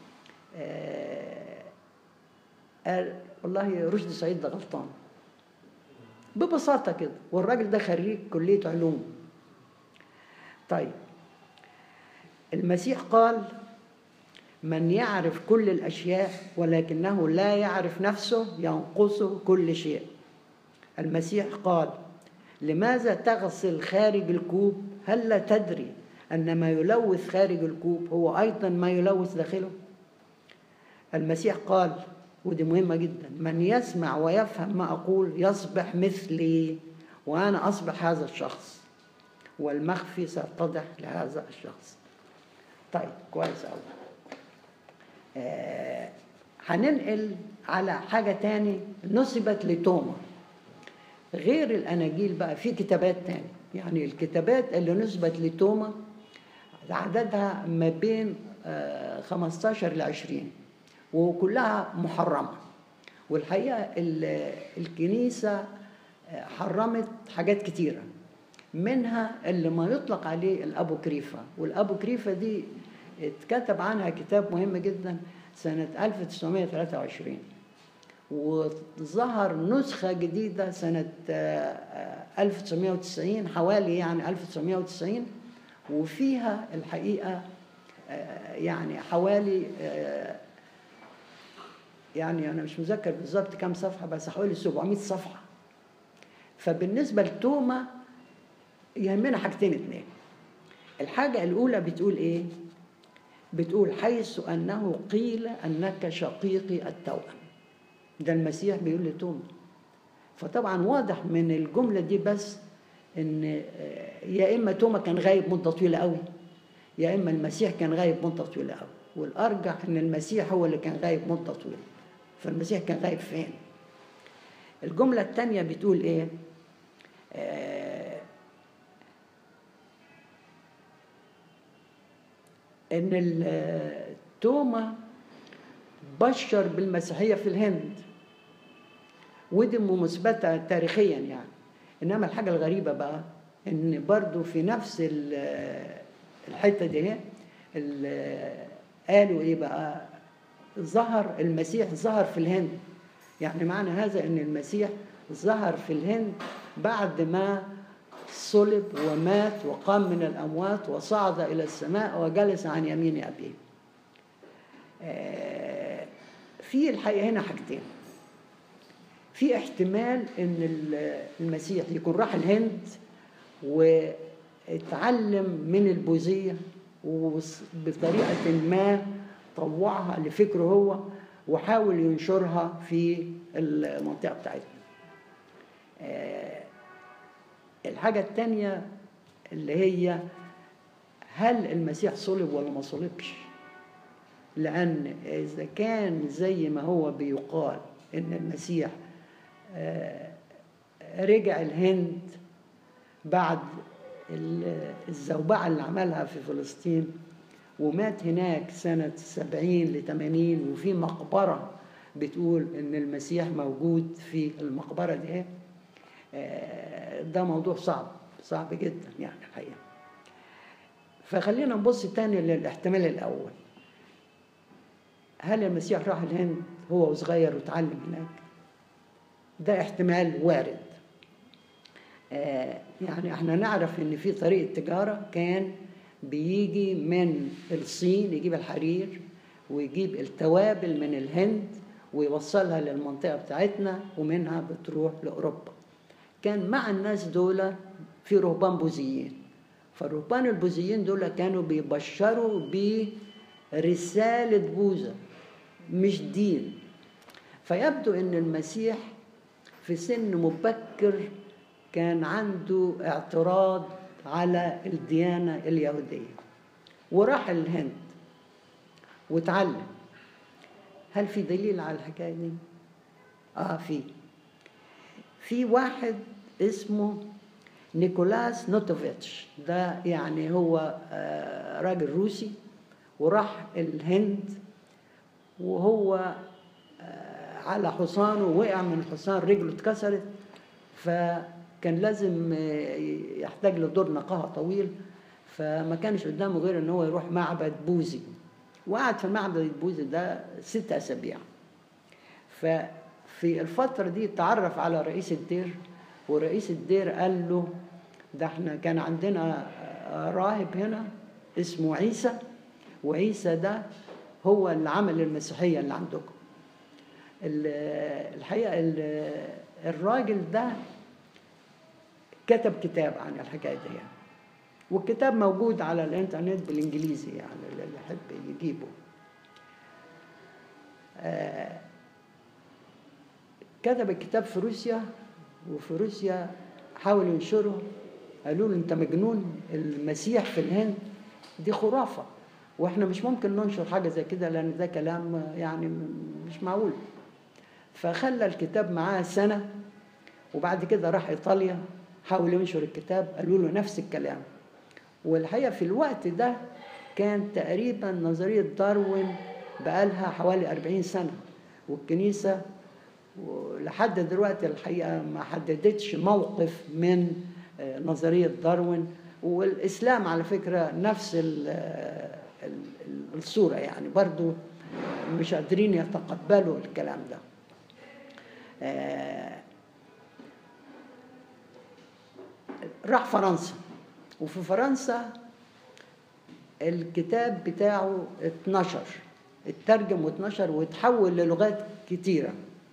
قال والله رشدي سعيد ده غلطان ببساطة كده والراجل ده خريج كلية علوم طيب المسيح قال من يعرف كل الأشياء ولكنه لا يعرف نفسه ينقصه كل شيء المسيح قال لماذا تغسل خارج الكوب هل لا تدري أن ما يلوث خارج الكوب هو أيضا ما يلوث داخله المسيح قال ودي مهمة جدا من يسمع ويفهم ما أقول يصبح مثلي وأنا أصبح هذا الشخص والمخفي سيتضح لهذا الشخص طيب كويس أوي آه هننقل على حاجة تاني نسبت لتوما غير الأناجيل بقى في كتابات تاني يعني الكتابات اللي نسبت لتوما عددها ما بين آه 15 ل 20 وكلها محرمة والحقيقة الكنيسة حرمت حاجات كتيرة منها اللي ما يطلق عليه الأبوكريفة والأبوكريفة دي اتكتب عنها كتاب مهم جدا سنة 1923 وظهر نسخة جديدة سنة آه، آه، 1990 حوالي يعني 1990 وفيها الحقيقة آه، يعني حوالي آه، يعني أنا مش مذكر بالظبط كام صفحة بس حوالي 700 صفحة فبالنسبة لتوما يهمنا حاجتين اتنين الحاجة الأولى بتقول إيه؟ بتقول حيث أنه قيل أنك شقيقي التوأم ده المسيح بيقول لتوما فطبعا واضح من الجملة دي بس إن آه، يا إما توما كان غايب مدة طويلة قوي يا إما المسيح كان غايب مدة طويلة قوي والأرجح إن المسيح هو اللي كان غايب مدة طويلة فالمسيح كان غايب فين؟ الجملة الثانية بتقول إيه؟ آه، ان ال- توما بشر بالمسيحيه في الهند ودي مثبته تاريخيا يعني انما الحاجه الغريبه بقى ان برضو في نفس ال- الحته دي ال- قالوا ايه بقى ظهر المسيح ظهر في الهند يعني معنى هذا ان المسيح ظهر في الهند بعد ما صلب ومات وقام من الأموات وصعد إلى السماء وجلس عن يمين أبيه آه، في الحقيقة هنا حاجتين في احتمال ان ال- المسيح يكون راح الهند واتعلم من البوذية وبطريقة ما طوعها لفكره هو وحاول ينشرها في المنطقة بتاعتنا آه، الحاجة التانية اللي هي هل المسيح صلب ولا ما صلبش لأن إذا كان زي ما هو بيقال إن المسيح آه، رجع الهند بعد ال- الزوبعة اللي عملها في فلسطين ومات هناك سنة سبعين لثمانين وفي مقبرة بتقول إن المسيح موجود في المقبرة دي آه، ده موضوع صعب صعب جدا يعني الحقيقة فخلينا نبص تاني للاحتمال الأول هل المسيح راح الهند هو صغير وتعلم هناك ده احتمال وارد آه، يعني احنا نعرف ان في طريق التجارة كان بيجي من الصين يجيب الحرير ويجيب التوابل من الهند ويوصلها للمنطقة بتاعتنا ومنها بتروح لأوروبا كان مع الناس دول في رهبان بوذيين فالرهبان البوذيين دول كانوا بيبشروا برسالة بوذا مش دين فيبدو ان المسيح في سن مبكر كان عنده اعتراض على الديانة اليهودية وراح الهند وتعلم هل في دليل على الحكاية دي؟ اه في في واحد اسمه نيكولاس نوتوفيتش ده يعني هو آه، راجل روسي وراح الهند وهو آه، على حصانه وقع من الحصان رجله اتكسرت فكان لازم آه، يحتاج لدور نقاهة طويل فما كانش قدامه غير ان هو يروح معبد بوذي وقعد في المعبد البوذي ده ست اسابيع ففي الفترة دي تعرف على رئيس الدير ورئيس الدير قال له ده احنا كان عندنا راهب هنا اسمه عيسى وعيسى ده هو اللي عمل المسيحية اللي عندكم ال- الحقيقة ال- الراجل ده كتب كتاب عن الحكاية دي يعني والكتاب موجود على الانترنت بالانجليزي يعني اللي يحب يجيبه آه، كتب الكتاب في روسيا وفي روسيا حاولوا ينشره قالوا له انت مجنون المسيح في الهند دي خرافه واحنا مش ممكن ننشر حاجه زي كده لان ده كلام يعني مش معقول فخلى الكتاب معاه سنه وبعد كده راح ايطاليا حاول ينشر الكتاب قالوا له نفس الكلام والحقيقه في الوقت ده كان تقريبا نظريه داروين بقالها حوالي 40 سنه والكنيسه ولحد دلوقتي الحقيقه ما حددتش موقف من نظريه داروين والاسلام على فكره نفس ال- ال- الصورة يعني برضو مش قادرين يتقبلوا الكلام ده آه، راح فرنسا وفي فرنسا الكتاب بتاعه اتنشر اترجم واتنشر واتحول للغات كتيرة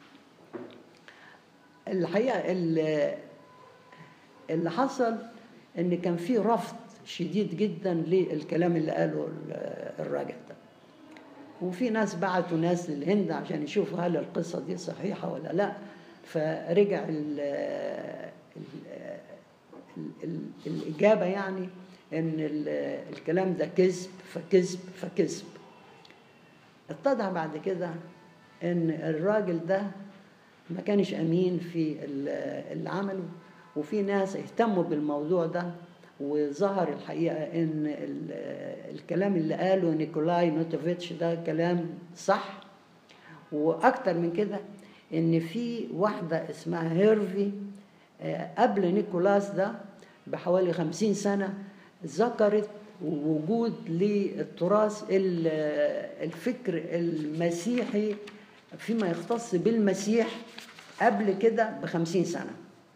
الحقيقة اللي, اللي حصل ان كان في رفض شديد جدا للكلام اللي قاله الراجل ده وفي ناس بعتوا ناس للهند عشان يشوفوا هل القصة دي صحيحة ولا لا فرجع ال ال ال ال الإجابة يعني إن الكلام ده كذب فكذب فكذب اتضح بعد كده إن الراجل ده ما كانش أمين في اللي عمله وفي ناس اهتموا بالموضوع ده وظهر الحقيقة إن الكلام اللي قاله نيكولاي نوتوفيتش ده كلام صح وأكتر من كده إن في واحدة اسمها هيرفي قبل نيكولاس ده بحوالي خمسين سنة ذكرت وجود للتراث الفكر المسيحي فيما يختص بالمسيح قبل كده بخمسين سنة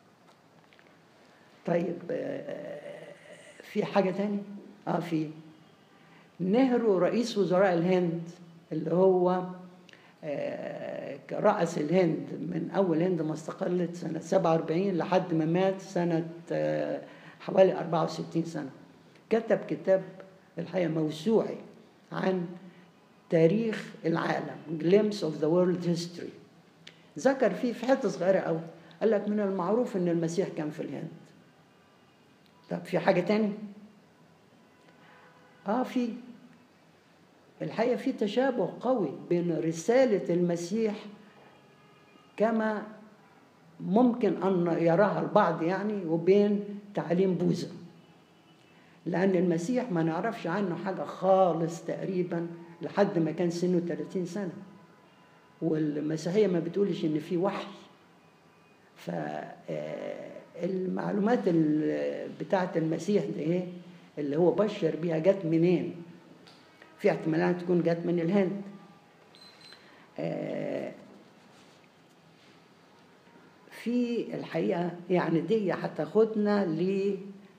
طيب في حاجة تاني؟ اه في نهرو رئيس وزراء الهند اللي هو رأس الهند من أول هند ما استقلت سنة 47 لحد ما مات سنة حوالي 64 سنة كتب كتاب الحقيقة موسوعي عن تاريخ العالم Glimpse of the World History ذكر فيه في حتة صغيرة أوي قال لك من المعروف إن المسيح كان في الهند طب في حاجة تاني؟ آه في الحقيقة في تشابه قوي بين رسالة المسيح كما ممكن أن يراها البعض يعني وبين تعليم بوذا لأن المسيح ما نعرفش عنه حاجة خالص تقريبا لحد ما كان سنه 30 سنة والمسيحية ما بتقولش إن في وحي فالمعلومات بتاعة المسيح ده إيه اللي هو بشر بيها جت منين؟ في احتمالات تكون جت من الهند في الحقيقة يعني دي هتاخدنا ل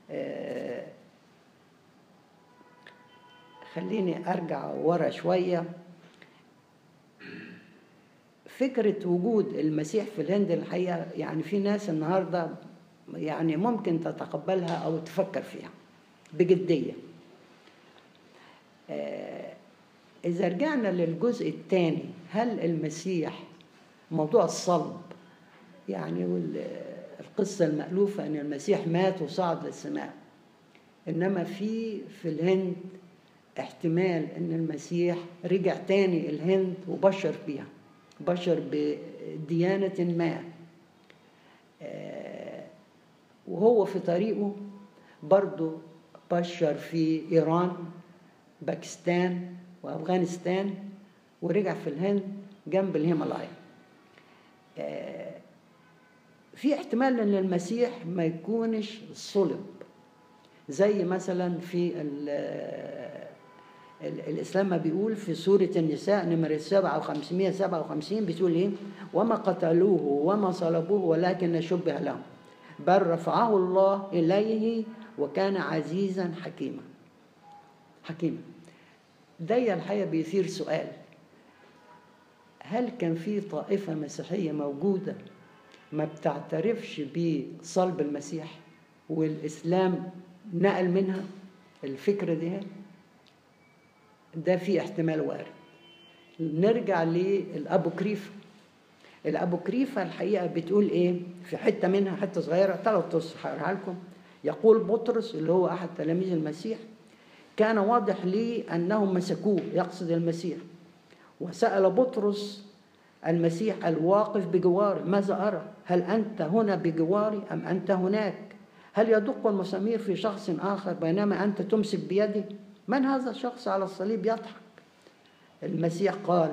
خليني أرجع ورا شوية فكرة وجود المسيح في الهند الحقيقة يعني في ناس النهاردة يعني ممكن تتقبلها أو تفكر فيها بجدية إذا رجعنا للجزء الثاني هل المسيح موضوع الصلب يعني القصة المألوفة أن المسيح مات وصعد للسماء إنما في في الهند احتمال أن المسيح رجع تاني الهند وبشر بيها بشر بديانة ما وهو في طريقه برضه بشر في إيران باكستان وافغانستان ورجع في الهند جنب الهيمالايا في احتمال ان المسيح ما يكونش صلب زي مثلا في الاسلام ما بيقول في سوره النساء نمرة 557 بتقول ايه وما قتلوه وما صلبوه ولكن شبه لهم بل رفعه الله اليه وكان عزيزا حكيما حكيما ده الحقيقة بيثير سؤال هل كان في طائفة مسيحية موجودة ما بتعترفش بصلب المسيح والإسلام نقل منها الفكرة دي ده في احتمال وارد نرجع للأبوكريفة الأبوكريفة الحقيقة بتقول إيه في حتة منها حتة صغيرة ثلاث تصح هقولها لكم يقول بطرس اللي هو أحد تلاميذ المسيح كان واضح لي أنهم مسكوه يقصد المسيح وسأل بطرس المسيح الواقف بجواره ماذا أرى هل أنت هنا بجواري أم أنت هناك هل يدق المسامير في شخص آخر بينما أنت تمسك بيدي من هذا الشخص على الصليب يضحك المسيح قال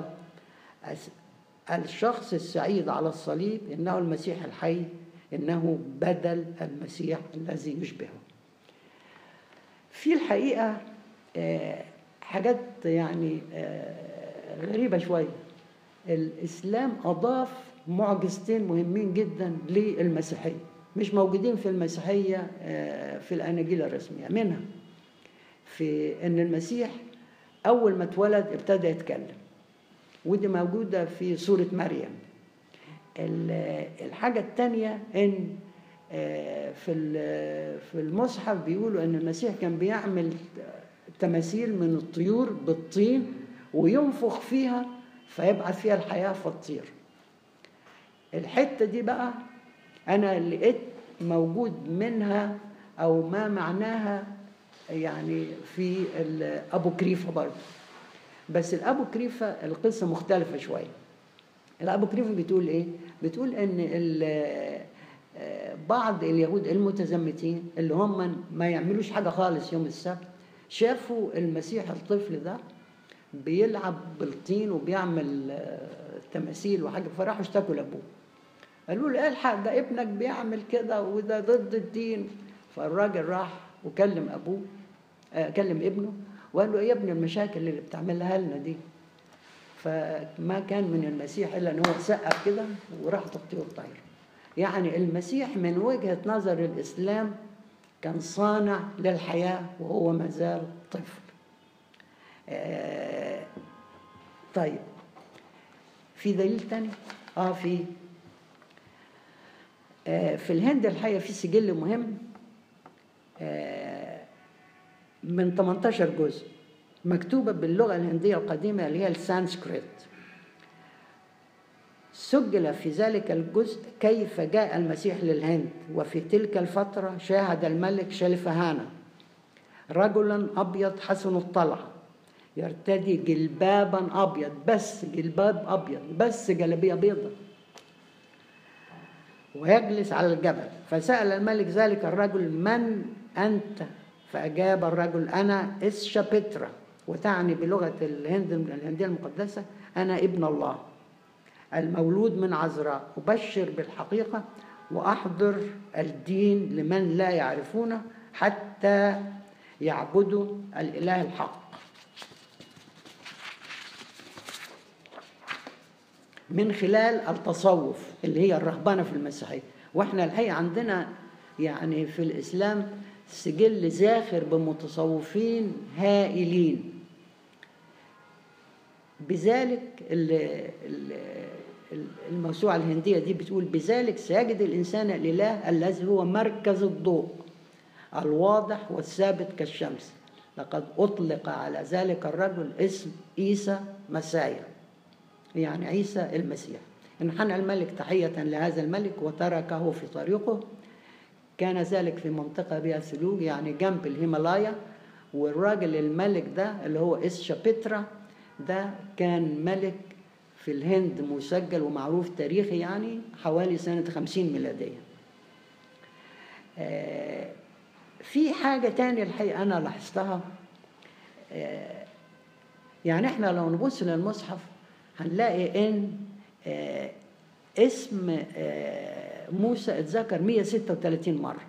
الشخص السعيد على الصليب إنه المسيح الحي إنه بدل المسيح الذي يشبهه في الحقيقة حاجات يعني آه، غريبة شوية الإسلام أضاف معجزتين مهمين جدا للمسيحية مش موجودين في المسيحية آه، في الأناجيل الرسمية منها في أن المسيح أول ما اتولد ابتدى يتكلم ودي موجودة في سورة مريم ال- الحاجة التانية إن آه، في ال- في المصحف بيقولوا إن المسيح كان بيعمل تماثيل من الطيور بالطين وينفخ فيها فيبعث فيها الحياة فالطير الحتة دي بقى أنا لقيت موجود منها أو ما معناها يعني في الأبوكريفة برضه بس الأبوكريفة القصة مختلفة شوية الأبوكريفة بتقول إيه؟ بتقول إن ال- آه، بعض اليهود المتزمتين اللي هم ما يعملوش حاجة خالص يوم السبت شافوا المسيح الطفل ده بيلعب بالطين وبيعمل آه، تماثيل وحاجة فراحوا اشتكوا لأبوه قالوا له الحق ده ابنك بيعمل كده وده ضد الدين فالراجل راح وكلم ابوه آه كلم ابنه وقال له ايه يا ابني المشاكل اللي بتعملها لنا دي فما كان من المسيح الا ان هو سقف كده وراحت الطيور طايره يعني المسيح من وجهه نظر الاسلام كان صانع للحياه وهو ما زال طفل آه طيب في دليل تاني اه في آه، في الهند الحقيقة في سجل مهم آه، من 18 جزء مكتوبة باللغة الهندية القديمة اللي هي السانسكريت سجل في ذلك الجزء كيف جاء المسيح للهند وفي تلك الفترة شاهد الملك شلفهانا رجلا أبيض حسن الطلعة يرتدي جلبابا أبيض بس جلباب أبيض بس جلابية بيضة ويجلس على الجبل فسأل الملك ذلك الرجل من أنت فأجاب الرجل أنا إسشابترا وتعني بلغة الهند الهندية المقدسة أنا ابن الله المولود من عذراء أبشر بالحقيقة وأحضر الدين لمن لا يعرفونه حتى يعبدوا الإله الحق من خلال التصوف اللي هي الرهبنه في المسيحيه واحنا الحقيقه عندنا يعني في الاسلام سجل زاخر بمتصوفين هائلين بذلك ال- ال- الموسوعة الهندية دي بتقول بذلك سيجد الإنسان الإله الذي هو مركز الضوء الواضح والثابت كالشمس لقد أطلق على ذلك الرجل اسم عيسى مسايا يعني عيسى المسيح انحنى الملك تحية لهذا الملك وتركه في طريقه كان ذلك في منطقة بها ثلوج يعني جنب الهيمالايا والراجل الملك ده اللي هو إسشابترا ده كان ملك في الهند مسجل ومعروف تاريخي يعني حوالي سنة خمسين ميلادية آه، في حاجة تانية الحقيقة أنا لاحظتها آه، يعني احنا لو نبص للمصحف هنلاقي ان آه، اسم آه، موسى اتذكر 136 مرة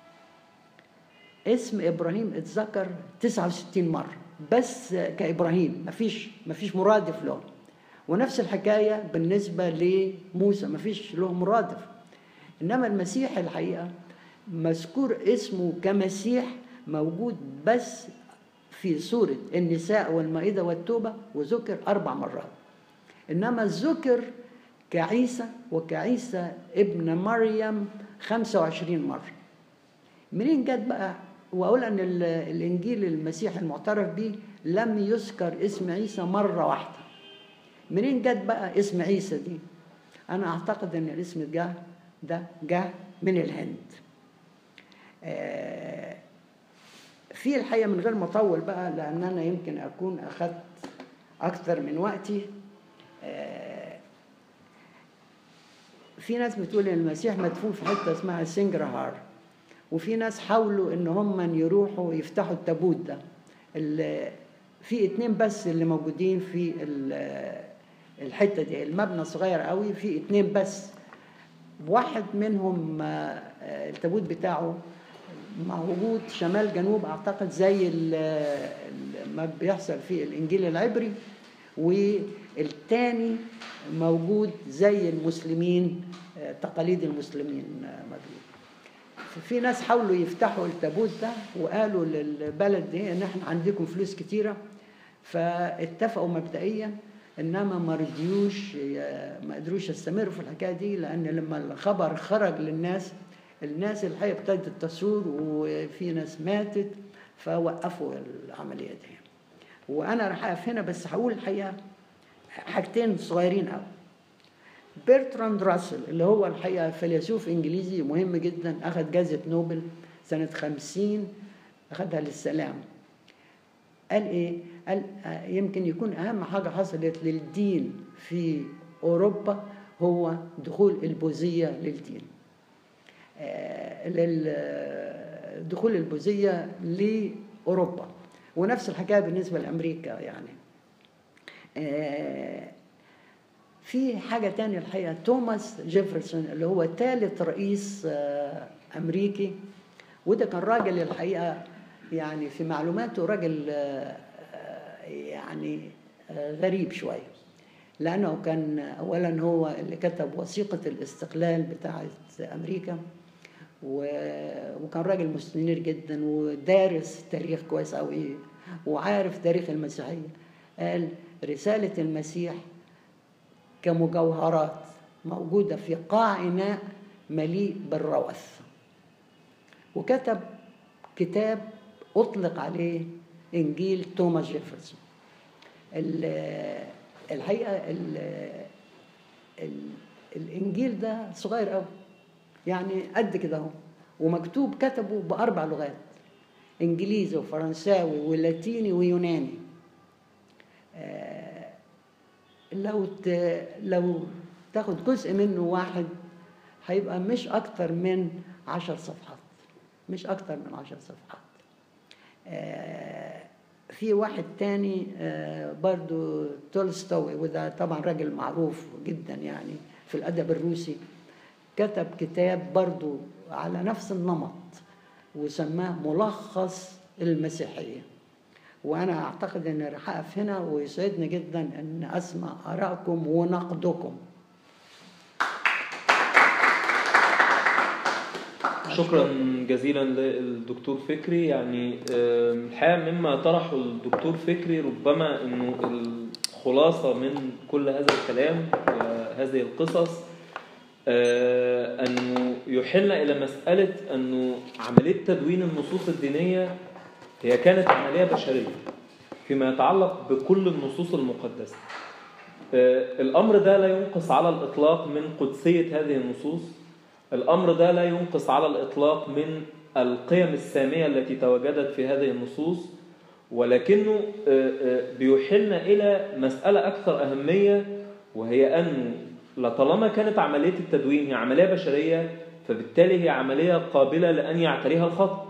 اسم ابراهيم اتذكر 69 مرة بس كابراهيم مفيش مفيش مرادف له ونفس الحكاية بالنسبة لموسى مفيش له مرادف إنما المسيح الحقيقة مذكور اسمه كمسيح موجود بس في سورة النساء والمائدة والتوبة وذكر أربع مرات إنما ذكر كعيسى وكعيسى ابن مريم 25 مرة منين جت بقى وأقول أن ال- الإنجيل المسيح المعترف به لم يذكر اسم عيسى مرة واحدة منين جت بقى اسم عيسى دي أنا أعتقد أن الاسم جه ده جه من الهند آه، في الحقيقة من غير ما أطول بقى لأن أنا يمكن أكون أخذت أكثر من وقتي آه، في ناس بتقول ان المسيح مدفون في حته اسمها سنجرهار وفي ناس حاولوا ان هم يروحوا يفتحوا التابوت ده ال- في اتنين بس اللي موجودين في ال- الحته دي المبنى صغير قوي في اتنين بس واحد منهم آه، آه، التابوت بتاعه موجود شمال جنوب اعتقد زي ال- ال- ما بيحصل في الإنجيل العبري والتاني موجود زي المسلمين آه، تقاليد المسلمين آه، موجود في ناس حاولوا يفتحوا التابوت ده وقالوا للبلد دي ان احنا عندكم فلوس كتيره فاتفقوا مبدئيا انما ما رضيوش ما قدروش يستمروا في الحكايه دي لان لما الخبر خرج للناس الناس الحقيقه ابتدت تثور وفي ناس ماتت فوقفوا العمليه دي وانا راح اقف هنا بس هقول الحقيقه حاجتين صغيرين قوي بيرتراند راسل اللي هو الحقيقه فيلسوف انجليزي مهم جدا اخذ جائزه نوبل سنه خمسين اخذها للسلام قال ايه قال آه، يمكن يكون اهم حاجه حصلت للدين في اوروبا هو دخول البوذيه للدين آه، لل- دخول البوذيه لاوروبا ونفس الحكايه بالنسبه لامريكا يعني آه، في حاجة تانية الحقيقة توماس جيفرسون اللي هو ثالث رئيس آه، أمريكي وده كان راجل الحقيقة يعني في معلوماته راجل آه، آه، يعني آه، غريب شوية لأنه كان أولا هو اللي كتب وثيقة الاستقلال بتاعة أمريكا و- وكان راجل مستنير جدا ودارس تاريخ كويس قوي وعارف تاريخ المسيحية قال رسالة المسيح كمجوهرات موجودة في قاع إناء مليء بالروث وكتب كتاب أطلق عليه إنجيل توماس جيفرسون ال- الحقيقة ال- ال- الإنجيل ده صغير قوي يعني قد كده اهو ومكتوب كتبه بأربع لغات إنجليزي وفرنساوي ولاتيني ويوناني آه، لو ت... لو تاخد جزء منه واحد هيبقى مش أكتر من عشر صفحات مش أكتر من عشر صفحات آه، في واحد تاني آه، برضو تولستوي وده طبعا راجل معروف جدا يعني في الأدب الروسي كتب كتاب برضو على نفس النمط وسماه ملخص المسيحية وأنا أعتقد أن راح أقف هنا ويسعدني جدا أن أسمع آرائكم ونقدكم شكرا جزيلا للدكتور فكري يعني آه، الحقيقه مما طرحه الدكتور فكري ربما انه الخلاصه من كل هذا الكلام وهذه القصص آه، انه يحيلنا الى مساله انه عمليه تدوين النصوص الدينيه هي كانت عمليه بشريه فيما يتعلق بكل النصوص المقدسه آه، الامر ده لا ينقص على الاطلاق من قدسيه هذه النصوص الأمر ده لا ينقص على الإطلاق من القيم السامية التي تواجدت في هذه النصوص ولكنه آه، آه، بيحيلنا إلى مسألة أكثر أهمية وهي أن لطالما كانت عملية التدوين هي عملية بشرية فبالتالي هي عملية قابلة لأن يعتريها الخطأ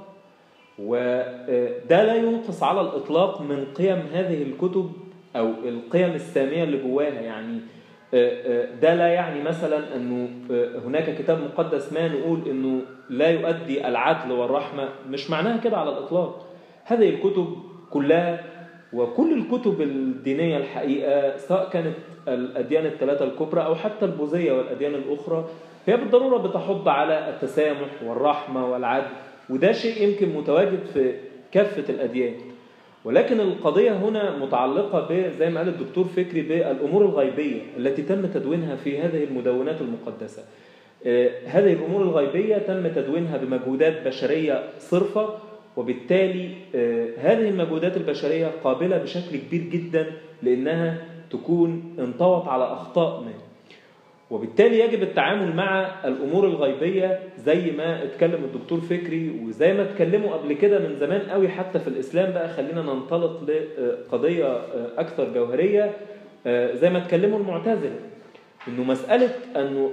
وده لا ينقص على الإطلاق من قيم هذه الكتب أو القيم السامية اللي جواها يعني ده لا يعني مثلا أنه هناك كتاب مقدس ما نقول أنه لا يؤدي العدل والرحمة مش معناها كده على الإطلاق هذه الكتب كلها وكل الكتب الدينية الحقيقة سواء كانت الأديان الثلاثة الكبرى أو حتى البوذية والأديان الأخرى هي بالضرورة بتحض على التسامح والرحمة والعدل وده شيء يمكن متواجد في كافة الأديان ولكن القضية هنا متعلقة ب زي ما قال الدكتور فكري بالأمور الغيبية التي تم تدوينها في هذه المدونات المقدسة آه، هذه الأمور الغيبية تم تدوينها بمجهودات بشرية صرفة وبالتالي آه، هذه المجهودات البشرية قابلة بشكل كبير جدا لأنها تكون انطوت على أخطاء ما وبالتالي يجب التعامل مع الامور الغيبيه زي ما اتكلم الدكتور فكري وزي ما اتكلموا قبل كده من زمان قوي حتى في الاسلام بقى خلينا ننطلق لقضيه اكثر جوهريه زي ما اتكلموا المعتزله انه مساله انه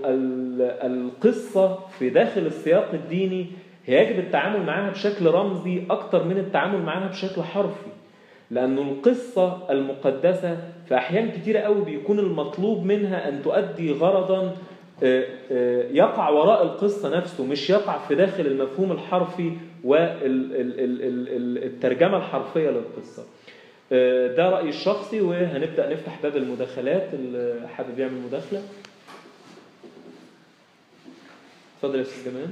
القصه في داخل السياق الديني هي يجب التعامل معها بشكل رمزي اكثر من التعامل معها بشكل حرفي لأنه القصة المقدسة في أحيان كتيرة قوي بيكون المطلوب منها أن تؤدي غرضا يقع وراء القصة نفسه مش يقع في داخل المفهوم الحرفي والترجمة الحرفية للقصة آه، ده رأيي الشخصي وهنبدأ نفتح باب المداخلات اللي حابب يعمل مداخلة اتفضل يا أستاذ جمال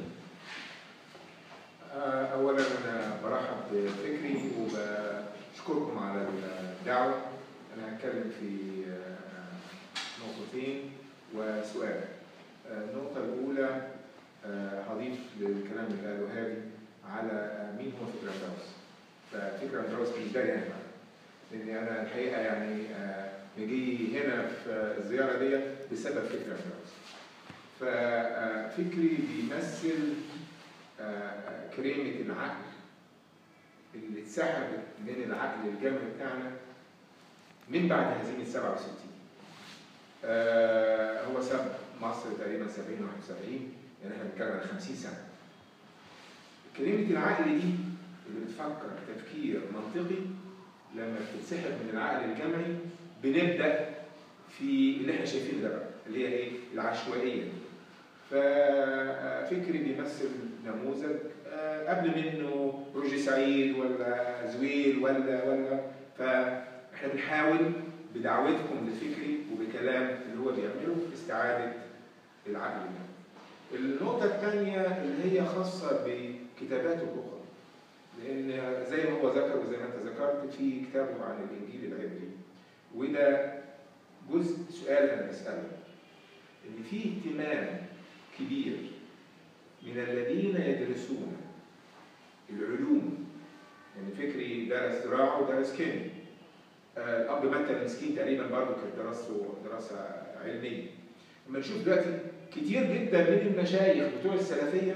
آه، اولا انا برحب بفكري وبشكركم على الدعوه انا هتكلم في آه، نقطتين وسؤال آه، النقطه الاولى آه، هضيف للكلام اللي قاله هادي على مين هو فكر اندراوس ففكر اندراوس بالنسبه لي انا لان انا الحقيقه يعني آه، مجي هنا في الزياره دي بسبب فكر اندراوس ففكري بيمثل آه، كريمة العقل اللي اتسحبت من العقل الجمعي بتاعنا من بعد هزيمة 67 آه، هو ساب مصر تقريبا 70 71 يعني احنا بنتكلم عن 50 سنة كريمة العقل دي اللي بتفكر تفكير منطقي لما بتتسحب من العقل الجمعي بنبدأ في اللي احنا شايفينه ده بقى اللي هي ايه؟ العشوائية دي. ففكري بيمثل نموذج آه، قبل منه روجي سعيد ولا زويل ولا ولا فاحنا بنحاول بدعوتكم لفكري وبكلام اللي هو بيعمله استعاده العقل ده. النقطة الثانية اللي هي خاصة بكتاباته الأخرى لأن زي ما هو ذكر وزي ما أنت ذكرت في كتابه عن الإنجيل العبري وده جزء سؤال أنا بسأله إن في اهتمام كبير من الذين يدرسون العلوم يعني فكري درس زراعة ودرس كيمياء آه، الأب متى المسكين تقريبا برضه كانت دراسته دراسة علمية لما نشوف دلوقتي كتير جدا من المشايخ بتوع السلفية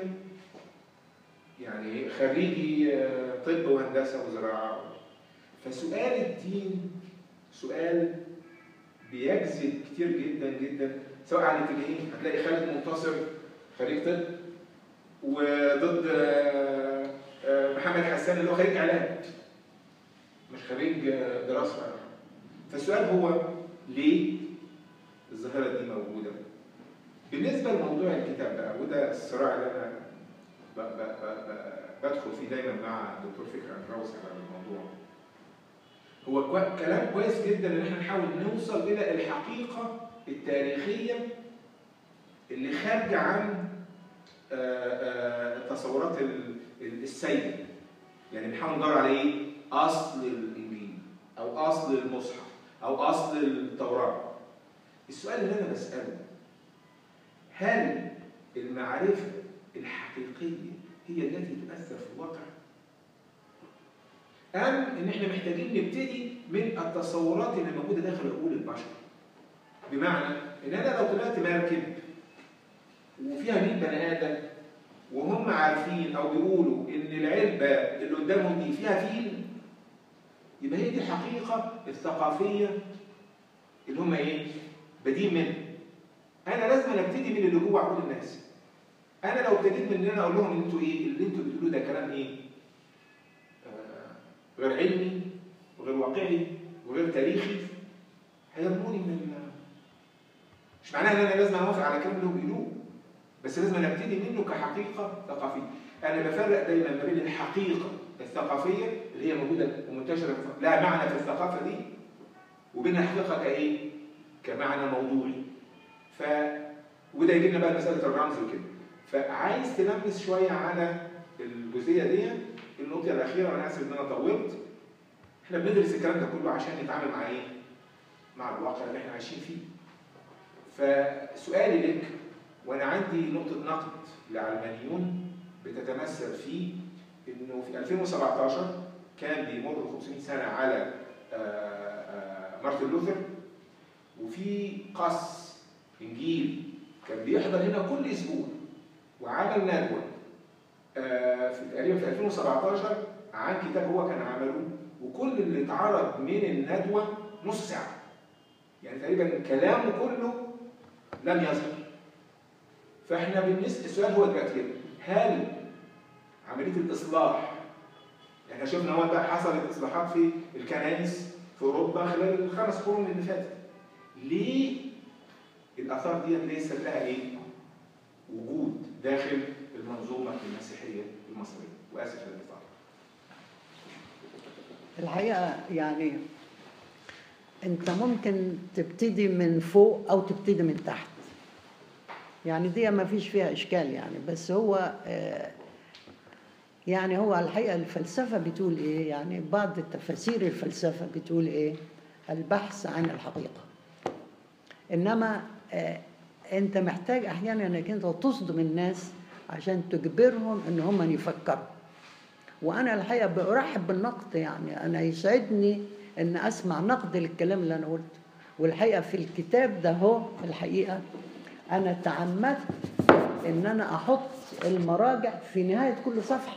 يعني خريجي آه، طب وهندسة وزراعة فسؤال الدين سؤال بيجذب كتير جدا جدا سواء على الاتجاهين هتلاقي خالد منتصر خريج طب وضد آه، آه، محمد حسان اللي هو خريج اعلام مش خريج آه، دراسه فالسؤال هو ليه الظاهره دي موجوده بالنسبه لموضوع الكتاب بقى وده الصراع اللي انا ب- ب- ب- ب- بدخل فيه دايما مع الدكتور فكري اندراوس على الموضوع هو كوا- كلام كويس جدا ان احنا نحاول نوصل الى الحقيقه التاريخيه اللي خارجه عن آه، آه، التصورات ال- ال- السيده يعني بنحاول ندور على ايه؟ اصل الانجيل او اصل المصحف او اصل التوراه السؤال اللي انا بساله هل المعرفه الحقيقيه هي التي تؤثر في الواقع؟ أم إن إحنا محتاجين نبتدي من التصورات اللي موجودة داخل عقول البشر. بمعنى إن أنا لو طلعت مركب وفيها 100 بني آدم وهم عارفين أو بيقولوا إن العلبة اللي قدامهم دي فيها فيل يبقى هي دي الحقيقة الثقافية اللي هم إيه؟ بادئين منها. أنا لازم أبتدي من اللي جوه عقول الناس. أنا لو ابتديت من إن أنا أقول لهم إن أنتوا إيه؟ اللي أنتوا بتقولوه ده كلام إيه؟ آه، غير علمي وغير واقعي وغير تاريخي هيرموني من ال- مش معناها ان انا لازم اوافق على الكلام اللي هو بيقولوه بس لازم ابتدي منه كحقيقه ثقافيه انا بفرق دايما ما بين الحقيقه الثقافيه اللي هي موجوده ومنتشره في- لها معنى في الثقافه دي وبين الحقيقه كايه؟ كمعنى موضوعي ف وده يجي لنا بقى مساله الرمز وكده فعايز تلمس شويه على الجزئيه دي النقطه الاخيره وانا اسف ان انا طولت احنا بندرس الكلام ده كله عشان نتعامل مع ايه؟ مع الواقع اللي احنا عايشين فيه. فسؤالي لك وانا عندي نقطه نقد لعلمانيون بتتمثل في انه في 2017 كان بيمر 500 سنه على آه، آه، مارتن لوثر وفي قص انجيل كان بيحضر هنا كل اسبوع وعمل ندوه آه، في تقريبا في 2017 عن كتاب هو كان عمله وكل اللي اتعرض من الندوه نص ساعه يعني تقريبا كلامه كله لم يظهر فاحنا بالنسبه السؤال هو دلوقتي كده هل عمليه الاصلاح احنا شفنا هو بقى حصلت اصلاحات في الكنائس في اوروبا خلال الخمس قرون اللي فاتت ليه الاثار دي ليست لها ايه وجود داخل المنظومه المسيحيه المصريه واسف للاطاله الحقيقة يعني أنت ممكن تبتدي من فوق أو تبتدي من تحت يعني دي ما فيش فيها إشكال يعني بس هو آه، يعني هو الحقيقة الفلسفة بتقول إيه يعني بعض التفاسير الفلسفة بتقول إيه البحث عن الحقيقة إنما آه، أنت محتاج أحيانا إنك أنت تصدم الناس عشان تجبرهم إن هم يفكروا وانا الحقيقه برحب بالنقد يعني انا يسعدني ان اسمع نقد للكلام اللي انا قلته والحقيقه في الكتاب ده هو الحقيقه انا تعمدت ان انا احط المراجع في نهايه كل صفحه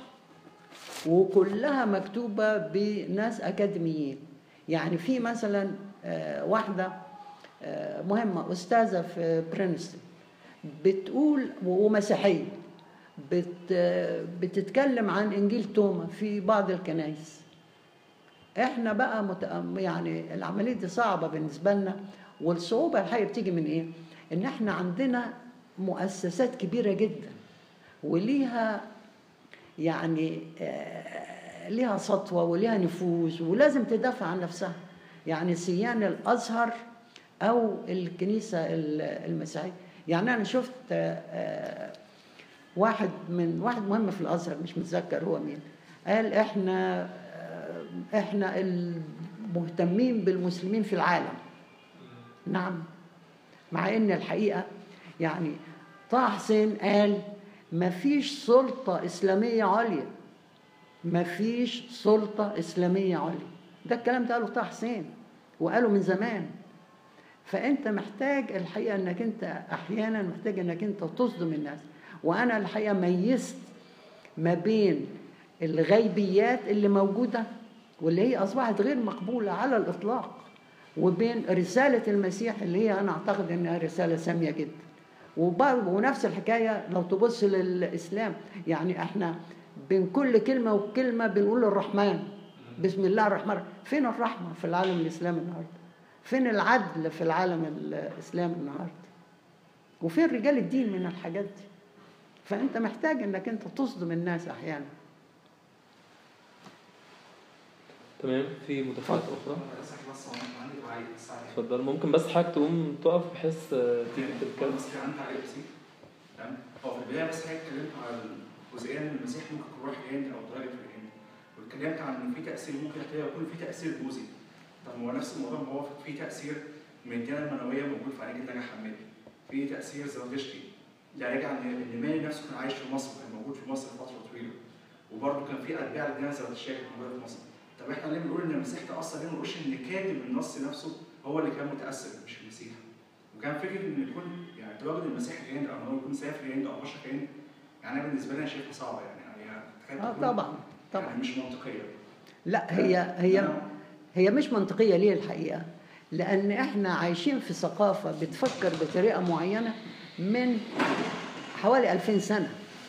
وكلها مكتوبه بناس اكاديميين يعني في مثلا آه، واحده آه، مهمه استاذه في برينستون بتقول ومسيحيه بت بتتكلم عن انجيل توما في بعض الكنائس احنا بقى مت... يعني العمليه دي صعبه بالنسبه لنا والصعوبه الحقيقه بتيجي من ايه ان احنا عندنا مؤسسات كبيره جدا وليها يعني آه، ليها سطوه وليها نفوذ ولازم تدافع عن نفسها يعني سيان الازهر او الكنيسه ال- المسيحيه يعني انا شفت آه، آه، واحد من واحد مهم في الازهر مش متذكر هو مين قال احنا احنا المهتمين بالمسلمين في العالم نعم مع ان الحقيقه يعني طه حسين قال ما فيش سلطه اسلاميه عليا ما فيش سلطه اسلاميه عليا ده الكلام ده قاله طه حسين وقاله من زمان فانت محتاج الحقيقه انك انت احيانا محتاج انك انت تصدم الناس وانا الحقيقه ميزت ما بين الغيبيات اللي موجوده واللي هي اصبحت غير مقبوله على الاطلاق وبين رساله المسيح اللي هي انا اعتقد انها رساله ساميه جدا وبرضه ونفس الحكايه لو تبص للاسلام يعني احنا بين كل كلمه وكلمه بنقول الرحمن بسم الله الرحمن الرحيم فين الرحمه في العالم الاسلامي النهارده فين العدل في العالم الاسلامي النهارده وفين رجال الدين من الحاجات دي فانت محتاج انك انت تصدم الناس احيانا تمام في مداخلات اخرى للاسف بس هو أنا عندي تعليق بس على اتفضل ممكن بس حضرتك تقوم تقف بحيث آه، تيجي تتكلم بس كان عندي تعليق بسيط تمام هو في البدايه بس حضرتك اتكلمت على الجزئيه ان المسيح ممكن يكون روح الهند او طريقه الهند واتكلمت عن ان في تاثير ممكن كده يكون في تاثير جوزي طب هو نفس الموضوع ما هو في تاثير من الديانه المنويه موجود في علاج النجا حمادي في تاثير زرادشتي ده راجع ان ان مالي نفسه كان عايش في مصر وكان موجود في مصر فتره طويله وبرضه كان في اتباع للديانه الزرادشتيه كانت موجوده في مصر طب احنا ليه بنقول ان المسيح تاثر ليه ما نقولش ان كاتب النص نفسه هو اللي كان متاثر مش المسيح وكان فكره ان يكون يعني تواجد المسيح في الهند او ان هو يكون سافر الهند او بشر في الهند يعني أنا بالنسبه لي انا شايفها صعبه يعني يعني تكاد اه تكون طبعا طبعا يعني مش منطقيه لا هي هي أنا- هي مش منطقيه ليه الحقيقه لان احنا عايشين في ثقافه بتفكر بطريقه معينه من حوالي 2000 سنه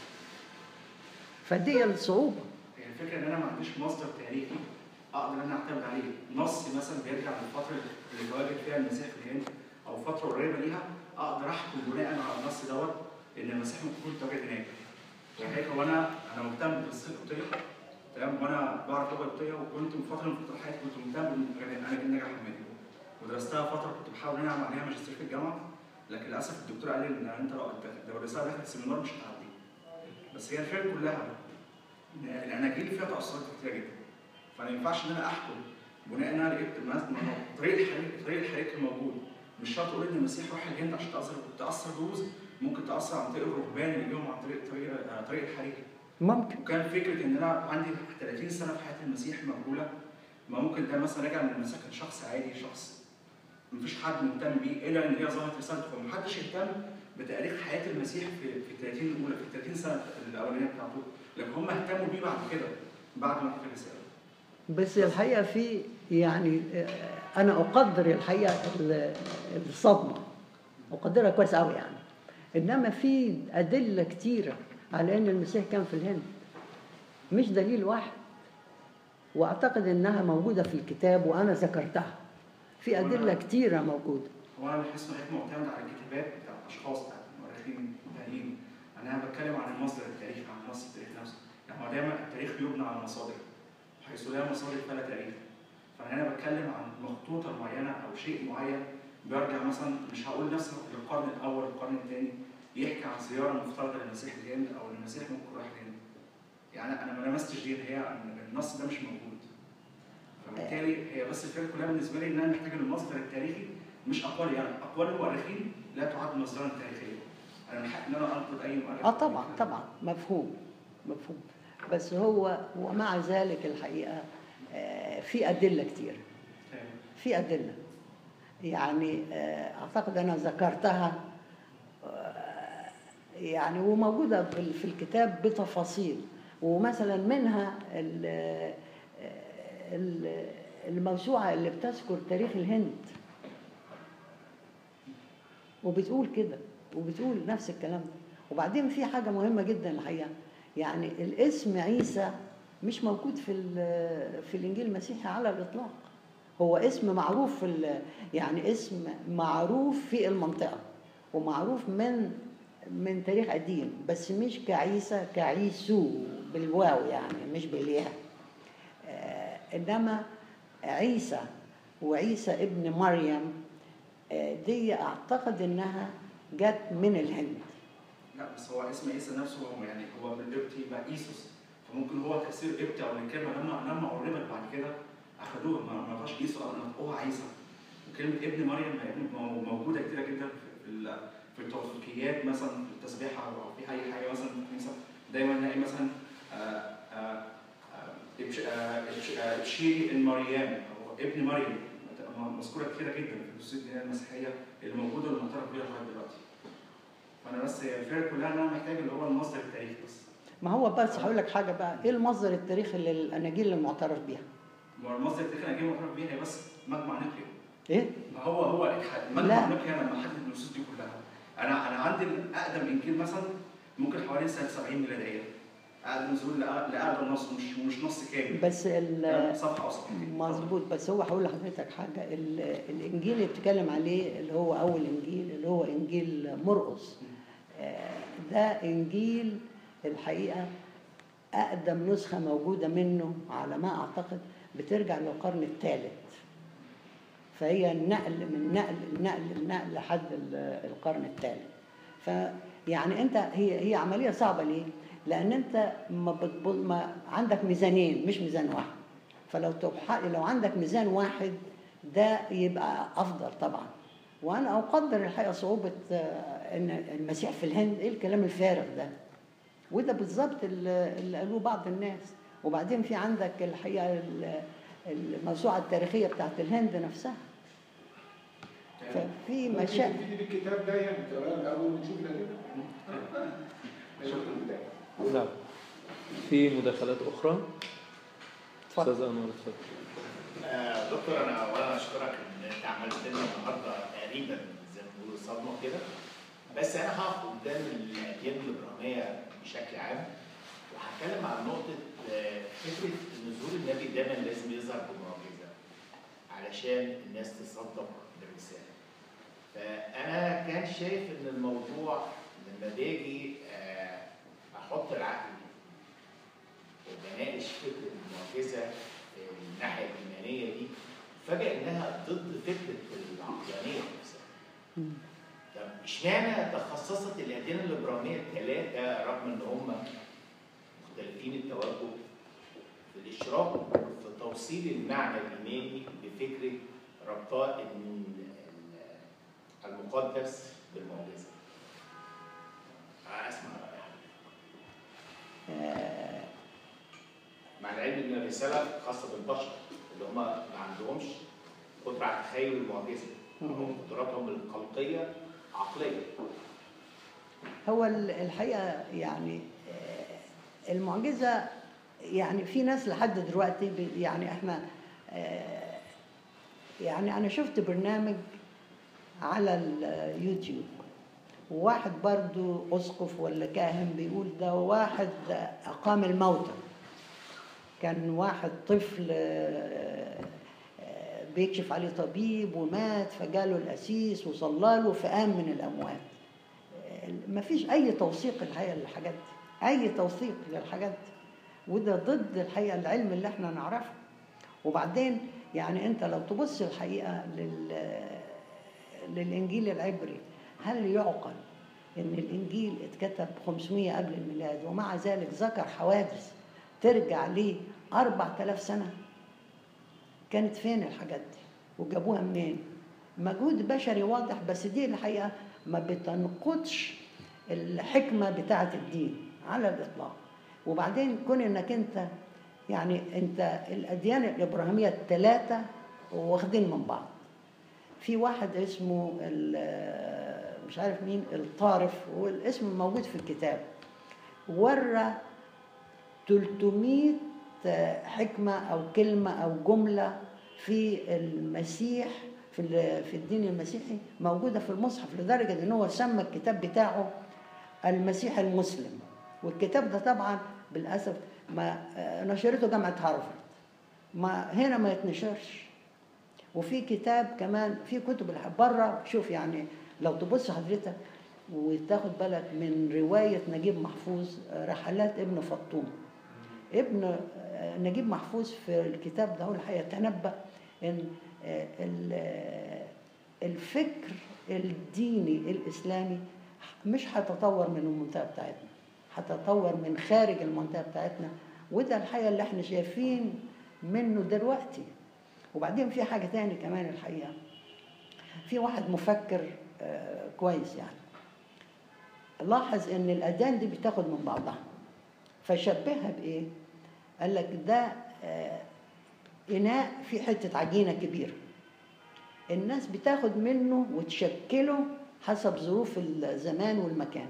فدي الصعوبه هي الفكره ان انا ما عنديش مصدر تاريخي اقدر ان انا اعتمد عليه نص مثلا بيرجع للفتره اللي تواجد فيها المسيح في الهند او فتره قريبه ليها اقدر احكم بناء على النص دوت ان المسيح ممكن يكون تواجد هناك وهيك هو انا انا مهتم بالقصه القبطيه تمام وانا بعرف لغه قبطيه وكنت من فتره من فترات حياتي كنت مهتم بالنجاح النجاح الحمادي ودرستها فتره كنت بحاول ان انا اعمل عليها ماجستير في الجامعه لكن للاسف الدكتور قال لي ان انت لو لو الرساله دخلت السيمينار مش هتعدي بس هي الفكره كلها إن الاناجيل فيها تاثرات كتيره جدا فما ينفعش ان انا احكم بناء ان انا لقيت مثلا ما هو طريق الحريق طريق الحريق الموجود مش شرط اقول ان المسيح راح الهند عشان تاثر تاثر جزء ممكن تاثر عن طريق الرهبان اللي جيهم عن طريق طريق آه، طريق الحريق ممكن وكان فكره ان انا عندي 30 سنه في حياه المسيح مقبوله ما ممكن ده مثلا راجع من المسيح كان شخص عادي شخص مفيش حد مهتم بيه الا ان هي ظهرت رسالته فمحدش اهتم بتاريخ حياه المسيح في في ال 30 الاولى في ال 30 سنه الاولانيه بتاعته لكن هم اهتموا بيه بعد كده بعد ما كتب الرساله بس الحقيقه في يعني آه، انا اقدر الحقيقه ال- الصدمه اقدرها كويس قوي يعني انما في ادله كتيره على ان المسيح كان في الهند مش دليل واحد واعتقد انها موجوده في الكتاب وانا ذكرتها في ادله كتيره موجوده هو انا بحس ان حضرتك معتمد على الكتابات بتاعت اشخاص بتاعت مؤرخين تانيين انا بتكلم عن المصدر التاريخي عن نص التاريخ نفسه يعني هو دايما التاريخ يبنى على مصادر حيث لا مصادر فلا تاريخ فانا هنا بتكلم عن مخطوطه معينه او شيء معين بيرجع مثلا مش هقول نفس للقرن الاول القرن الثاني يحكي عن زياره مفترضه للمسيح الهند او المسيح ممكن رايح الهند يعني انا ما لمستش دي هي النص ده مش موجود فبالتالي هي بس الفكره كلها بالنسبه لي ان انا محتاج المصدر التاريخي مش اقوال يعني اقوال المؤرخين لا تعد مصدرا تاريخيا انا من حقي ان انا انقد اي مؤرخ اه طبعا طبعا مفهوم مفهوم بس هو ومع ذلك الحقيقه آه، في ادله كتير تمام. في ادله يعني آه، اعتقد انا ذكرتها آه، يعني وموجوده في في الكتاب بتفاصيل ومثلا منها ال- ال- الموسوعه اللي بتذكر تاريخ الهند وبتقول كده وبتقول نفس الكلام ده وبعدين في حاجه مهمه جدا الحقيقه يعني الاسم عيسى مش موجود في ال- في الانجيل المسيحي على الاطلاق هو اسم معروف في ال- يعني اسم معروف في المنطقه ومعروف من من تاريخ قديم بس مش كعيسى كعيسو بالواو يعني مش بالياء آه، انما عيسى وعيسى ابن مريم آه، دي اعتقد انها جت من الهند لا بس هو اسم عيسى نفسه هو يعني هو بالقبطي بقى ايسوس فممكن هو تاثير قبطي او الكلمه لما لما عربت بعد كده اخدوها ما ما بقاش ايسو او نطقوها عيسى وكلمه ابن مريم هي ابن مو- موجوده كتير جدا في ال- في التوثيقيات مثلا في التسبيحه او في اي حاجه مثلا في الكنيسه دايما نلاقي مثلا آه، آه، آه، إبش- آه، إبش- آه، ابشيري المريم او ابن مريم مذكوره كتيره جدا في النصوص الدينيه المسيحيه اللي موجوده واللي معترف بيها لغايه دلوقتي. فانا بس هي الفكره كلها ان انا محتاج اللي هو المصدر التاريخي بس. ما هو بس هقول لك حاجه بقى ايه المصدر التاريخي للاناجيل المعترف بيها هو المصدر التاريخي انا جاي معترف بيها هي بس مجمع نقي. ايه ما هو هو الح- لا. مجمع نقي لما حدد النصوص دي كلها. انا انا عندي اقدم انجيل مثلا ممكن حوالي سنه 70 ميلاديه. اقدم نزول لأ- لاقدم نص مش مش نص كامل. بس ال- صفحه او صفحتين. مظبوط بس هو هقول لحضرتك حاجه ال- الانجيل اللي بتتكلم عليه اللي هو اول انجيل اللي هو انجيل مرقس آه، ده انجيل الحقيقه اقدم نسخه موجوده منه على ما اعتقد بترجع للقرن الثالث فهي النقل من نقل النقل النقل لحد ال- القرن الثالث فيعني انت هي هي عمليه صعبه ليه؟ لان انت ما, بتبص ما عندك ميزانين مش ميزان واحد فلو تبح... لو عندك ميزان واحد ده يبقى افضل طبعا وانا اقدر الحقيقه صعوبه آه، ان المسيح في الهند ايه الكلام الفارغ ده وده بالظبط اللي اللي قالوه بعض الناس وبعدين في عندك الحقيقه ال- الموسوعه التاريخيه بتاعت الهند نفسها ففي ممكن مشاكل تبتدي بالكتاب ده يعني تقراه الاول ونشوف الادله شكرا نعم في مداخلات أخرى اتفضل. أستاذ أنور اتفضل آه، دكتور انا اولا اشكرك ان انت عملت لنا النهارده تقريبا زي ما بيقولوا صدمه كده بس انا هقف قدام الاديان الابراهيميه بشكل عام وهتكلم عن نقطه آه، فكره ان ظهور النبي دايما لازم يظهر بمعجزه علشان الناس تصدق بالرساله. فانا كان شايف ان الموضوع لما باجي آه، احط العقل وبناقش فكره المعجزه من الناحيه الايمانيه دي فجاه انها ضد فكره العقلانيه نفسها. مم. طب اشمعنى تخصصت الاديان الابراهيميه الثلاثه رغم ان هم مختلفين التوجه في الاشراك في توصيل المعنى الايماني بفكره ربطاء ال- ال- المقدس بالمعجزه. اسمع رايك آه، مع العلم ان الرساله خاصه بالبشر اللي هم ما عندهمش قدره على تخيل المعجزه او مم. قدراتهم الخلقيه عقليه هو ال- الحقيقه يعني آه، المعجزه يعني في ناس لحد دلوقتي ب- يعني احنا آه، يعني انا شفت برنامج على اليوتيوب وواحد برضو اسقف ولا كاهن بيقول ده واحد اقام الموتى كان واحد طفل آه، آه، بيكشف عليه طبيب ومات فجاله القسيس وصلى له فقام من الاموات ما فيش اي توثيق الحقيقه للحاجات دي اي توثيق للحاجات دي وده ضد الحقيقه العلم اللي احنا نعرفه وبعدين يعني انت لو تبص الحقيقه لل للانجيل العبري هل يعقل ان الانجيل اتكتب 500 قبل الميلاد ومع ذلك ذكر حوادث ترجع ليه 4000 سنه كانت فين الحاجات دي وجابوها منين مجهود بشري واضح بس دي الحقيقه ما بتنقضش الحكمه بتاعه الدين على الاطلاق وبعدين كون انك انت يعني انت الاديان الابراهيميه الثلاثه واخدين من بعض في واحد اسمه ال- مش عارف مين الطارف والاسم موجود في الكتاب ورى 300 حكمة أو كلمة أو جملة في المسيح في ال- في الدين المسيحي موجودة في المصحف لدرجة إن هو سمى الكتاب بتاعه المسيح المسلم والكتاب ده طبعا بالأسف ما نشرته جامعة هارفارد ما هنا ما يتنشرش وفي كتاب كمان في كتب الح- بره شوف يعني لو تبص حضرتك وتاخد بالك من رواية نجيب محفوظ آه، رحلات ابن فطوم ابن آه، نجيب محفوظ في الكتاب ده هو الحقيقة تنبأ ان آه، ال- آه، الفكر الديني الإسلامي مش هتطور من المنطقة بتاعتنا هتطور من خارج المنطقة بتاعتنا وده الحقيقة اللي احنا شايفين منه دلوقتي وبعدين في حاجة تاني كمان الحقيقة في واحد مفكر آه، كويس يعني لاحظ ان الاديان دي بتاخد من بعضها فشبهها بايه قال لك ده آه، اناء فيه حته عجينه كبيره الناس بتاخد منه وتشكله حسب ظروف الزمان والمكان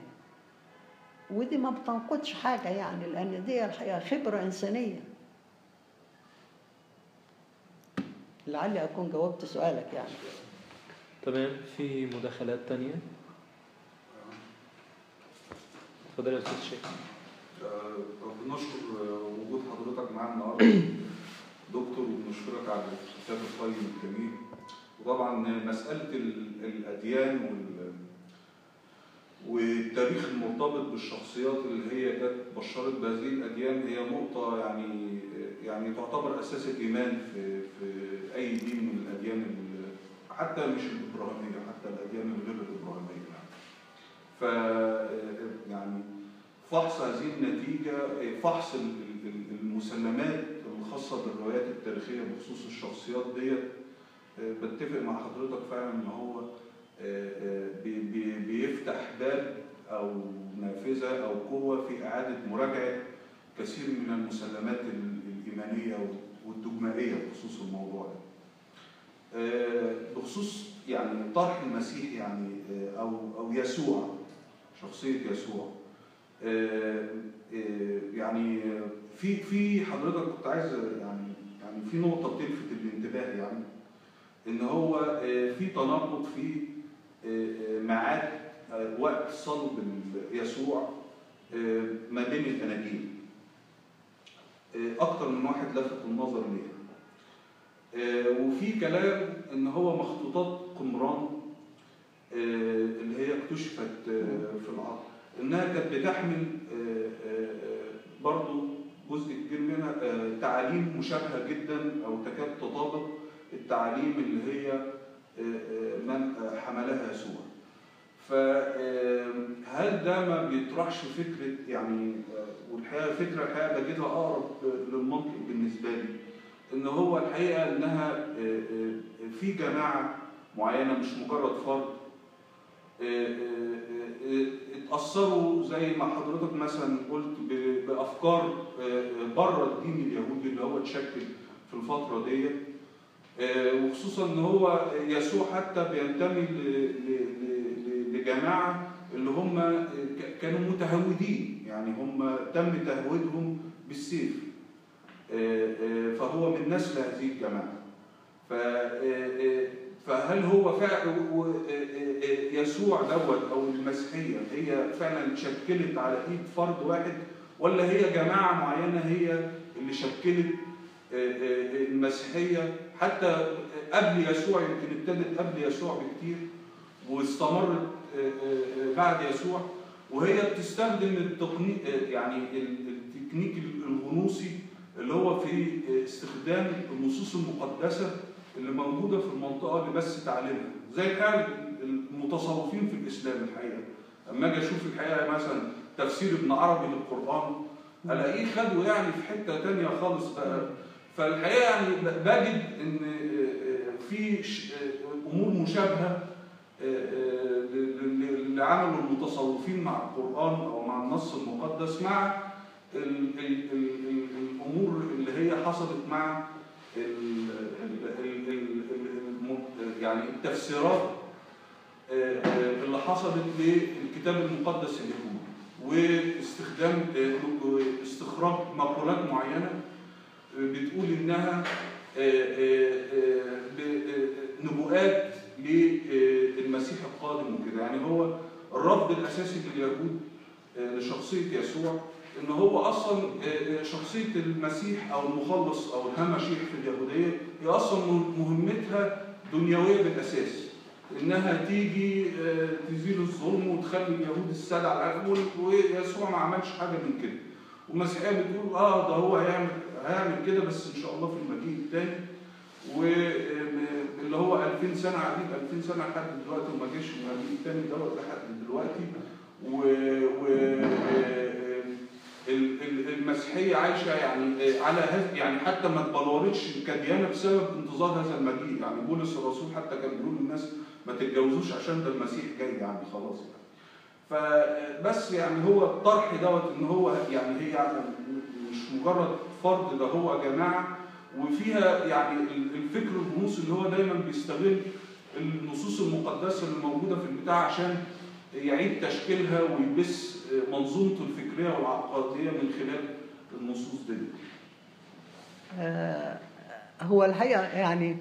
ودي ما بتنقضش حاجه يعني لان دي الحقيقه خبره انسانيه لعلي اكون جاوبت سؤالك يعني تمام في مداخلات تانية اتفضل يا استاذ شيخ آه، بنشكر آه، وجود حضرتك معانا النهارده دكتور وبنشكرك على الكتاب القيم الجميل وطبعا مسألة ال- الأديان وال والتاريخ المرتبط بالشخصيات اللي هي جت بشرت بهذه الأديان هي نقطة يعني يعني تعتبر أساس الإيمان في في أي دين من الأديان ال- حتى مش الإبراهيمية حتى الأديان الغير الإبراهيمية يعني. ف يعني فحص هذه النتيجة فحص ال- ال- المسلمات الخاصة بالروايات التاريخية بخصوص الشخصيات ديت آه، بتفق مع حضرتك فعلا ان هو آه، آه، بي- بي- بيفتح باب او نافذة او قوة في اعادة مراجعة كثير من المسلمات ال- الايمانية والدجمائية بخصوص الموضوع ده. آه، بخصوص يعني طرح المسيح يعني آه، او او يسوع شخصية يسوع آه، آه، يعني في في حضرتك كنت عايز يعني يعني في نقطة بتلفت الانتباه يعني إن هو آه، في تناقض في آه، آه، ميعاد آه، وقت صلب ال- يسوع آه، ما بين الأناجيل آه، أكتر من واحد لفت النظر ليها آه، وفي كلام إن هو مخطوطات قمران آه، اللي هي اكتشفت آه، في العصر انها كانت بتحمل آه، آه، آه، برضو جزء كبير منها آه، تعاليم مشابهه جدا او تكاد تطابق التعاليم اللي هي آه، آه، من آه، حملها يسوع. فهل ده ما بيطرحش فكره يعني آه، والحقيقه فكره الحقيقه بجدها اقرب آه، للمنطق بالنسبه لي ان هو الحقيقه انها آه، آه، في جماعه معينه مش مجرد فرد آه، آه، آه، اتأثروا زي ما حضرتك مثلا قلت ب- بأفكار آه، بره الدين اليهودي اللي هو اتشكل في الفترة ديت آه، وخصوصا ان هو يسوع حتى بينتمي ل- ل- ل- لجماعة اللي هم ك- كانوا متهودين يعني هم تم تهويدهم بالسيف آه، آه، فهو من نسل هذه الجماعة ف آه، فهل هو فعلا يسوع دوت او المسيحيه هي فعلا اتشكلت على ايد فرد واحد ولا هي جماعه معينه هي اللي شكلت آه، آه، المسيحيه حتى قبل يسوع يمكن ابتدت قبل يسوع بكتير واستمرت آه، آه، بعد يسوع وهي بتستخدم التقنية يعني ال- التكنيك الغنوصي اللي هو في استخدام النصوص المقدسه اللي موجوده في المنطقه لبس تعليمها زي الحال المتصوفين في الاسلام الحقيقه اما اجي اشوف الحقيقه مثلا تفسير ابن عربي للقران الاقيه خده يعني في حته تانية خالص بقى فالحقيقه يعني بجد ان في ش- امور مشابهه اللي عمله المتصوفين مع القران او مع النص المقدس مع ال ال ال ال الامور اللي هي حصلت مع ال ال ال ال الم- يعني التفسيرات آه، آه، اللي حصلت للكتاب المقدس اليهودي واستخدام آه، استخراج مقولات معينه آه، بتقول انها آه، آه، آه، ب- آه، نبوءات للمسيح القادم وكده يعني هو الرفض الاساسي لليهود آه، لشخصيه يسوع ان هو اصلا آه، آه، شخصيه المسيح او المخلص او الهمشيح في اليهوديه هي اصلا مهمتها دنيويه بالاساس انها تيجي آه، تزيل الظلم وتخلي اليهود السادة على الارض وال- ويسوع ما عملش حاجه من كده والمسيحيه بتقول اه ده هو هيعمل هيعمل كده بس ان شاء الله في المجيء الثاني واللي هو 2000 سنه قاعدين 2000 سنه لحد دلوقتي وما جاش المجيء الثاني دوت لحد دلوقتي و, و... آه، ال- ال- المسيحيه عايشه يعني آه، على هذا يعني حتى ما اتبلورتش كديانه بسبب انتظار هذا المجيء يعني بولس الرسول حتى كان بيقول للناس ما تتجوزوش عشان ده المسيح جاي يعني خلاص يعني فبس يعني هو الطرح دوت ان هو يعني هي يعني مش مجرد فرد ده هو جماعه وفيها يعني ال- الفكر الغنوصي اللي هو دايما بيستغل النصوص المقدسه اللي موجوده في البتاع عشان يعيد تشكيلها ويبث منظومته الفكريه والعقائديه من خلال النصوص دي. آه، هو الحقيقة يعني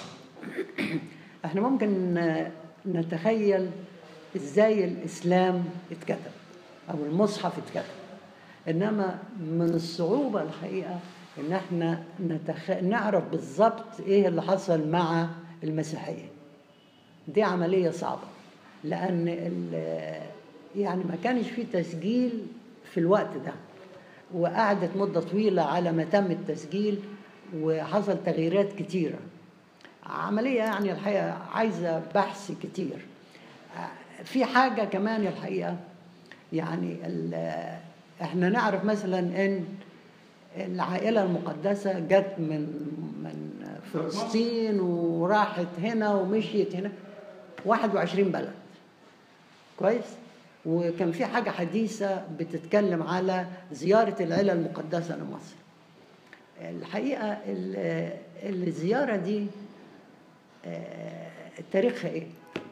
احنا ممكن آه، نتخيل ازاي الاسلام اتكتب او المصحف اتكتب انما من الصعوبة الحقيقة ان احنا نتخ... نعرف بالظبط ايه اللي حصل مع المسيحية دي عملية صعبة لان ال... يعني ما كانش في تسجيل في الوقت ده وقعدت مدة طويلة على ما تم التسجيل وحصل تغييرات كتيرة عملية يعني الحقيقة عايزة بحث كتير في حاجة كمان الحقيقة يعني ال- احنا نعرف مثلا ان العائلة المقدسة جت من من فلسطين وراحت هنا ومشيت هنا 21 بلد كويس وكان في حاجة حديثة بتتكلم على زيارة العيلة المقدسة لمصر الحقيقة ال- الزيارة دي آه، تاريخها ايه؟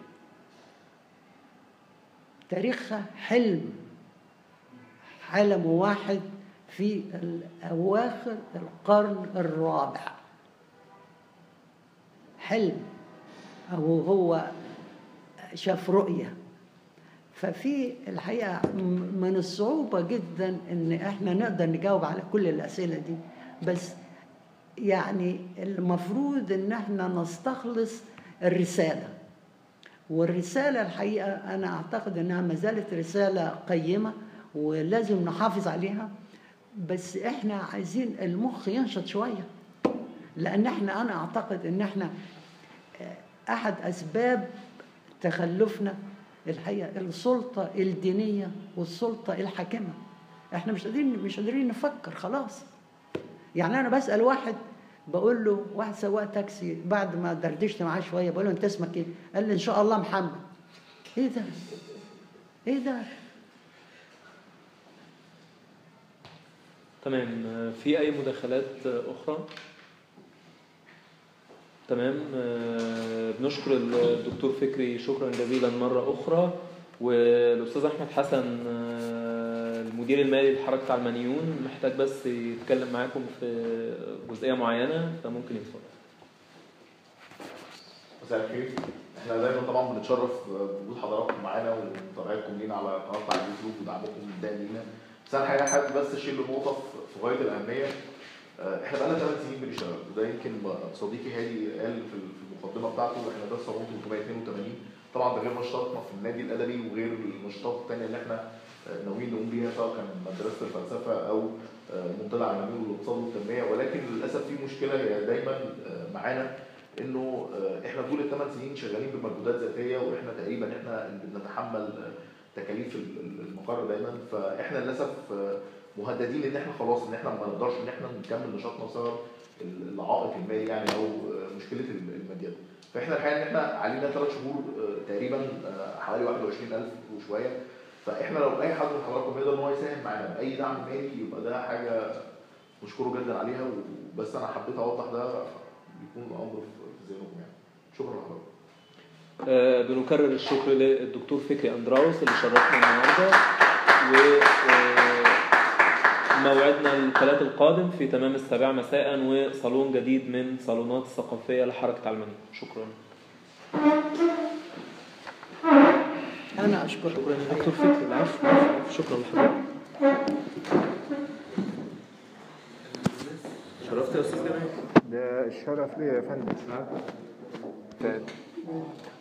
تاريخها حلم حلم واحد في أواخر القرن الرابع حلم أو هو شاف رؤية ففي الحقيقة م- من الصعوبة جدا إن إحنا نقدر نجاوب على كل الأسئلة دي بس يعني المفروض إن إحنا نستخلص الرسالة والرسالة الحقيقة أنا أعتقد إنها ما زالت رسالة قيمة ولازم نحافظ عليها بس إحنا عايزين المخ ينشط شوية لأن إحنا أنا أعتقد إن إحنا آه، أحد أسباب تخلفنا الحقيقة السلطة الدينية والسلطة الحاكمة إحنا مش قادرين مش قادرين نفكر خلاص يعني أنا بسأل واحد بقول له واحد سواق تاكسي بعد ما دردشت معاه شويه بقول له انت اسمك ايه؟ قال لي ان شاء الله محمد. ايه ده؟ ايه ده؟ تمام في أي مداخلات أخرى؟ تمام آه، بنشكر الدكتور فكري شكرا جزيلا مرة أخرى والأستاذ أحمد حسن آه، المدير المالي لحركة علمانيون محتاج بس يتكلم معاكم في جزئية معينة فممكن يتفضل مساء الخير احنا دايما طبعا بنتشرف بوجود حضراتكم معانا ومتابعتكم لينا على قناتنا على اليوتيوب ودعمكم الدائم لينا بس انا الحقيقه حابب بس اشير لنقطه في- في غايه الاهميه اه، احنا بقالنا ثلاث سنين بنشتغل وده يمكن صديقي هادي قال في في المقدمه بتاعته احنا ده صالون 382 طبعا ده غير نشاطنا في النادي الادبي وغير النشاطات الثانيه اللي احنا آه، ناويين نقوم بيها سواء كان مدرسه الفلسفه او آه، المنتدى العالمي للاقتصاد والتنميه ولكن للاسف في مشكله هي دايما آه، معانا انه آه، احنا طول الثمان سنين شغالين بمجهودات ذاتيه واحنا تقريبا احنا اللي بنتحمل آه، تكاليف ال- ال- المقر دايما فاحنا للاسف آه، مهددين ان احنا خلاص ان احنا ما نقدرش ان احنا نكمل نشاطنا بسبب ال- العائق المالي يعني او آه، مشكله ال- الماديات فاحنا الحقيقه ان احنا علينا ثلاث شهور آه، تقريبا آه، حوالي 21000 وشويه فاحنا لو اي حد من حضراتكم يقدر ان هو يساهم معانا باي دعم مالي يبقى ده حاجه نشكره جدا عليها وبس انا حبيت اوضح ده يكون امر في ذهنكم يعني شكرا لحضرتك آه، بنكرر الشكر للدكتور فكري اندراوس اللي شرفنا النهارده و آه، موعدنا الثلاث القادم في تمام السابعة مساء وصالون جديد من صالونات الثقافية لحركة علمانية شكرا أنا أشكرك دكتور فكري العفو العفو. شكرا لحضرتك شرفت يا استاذ جمال ده الشرف ليا يا فندم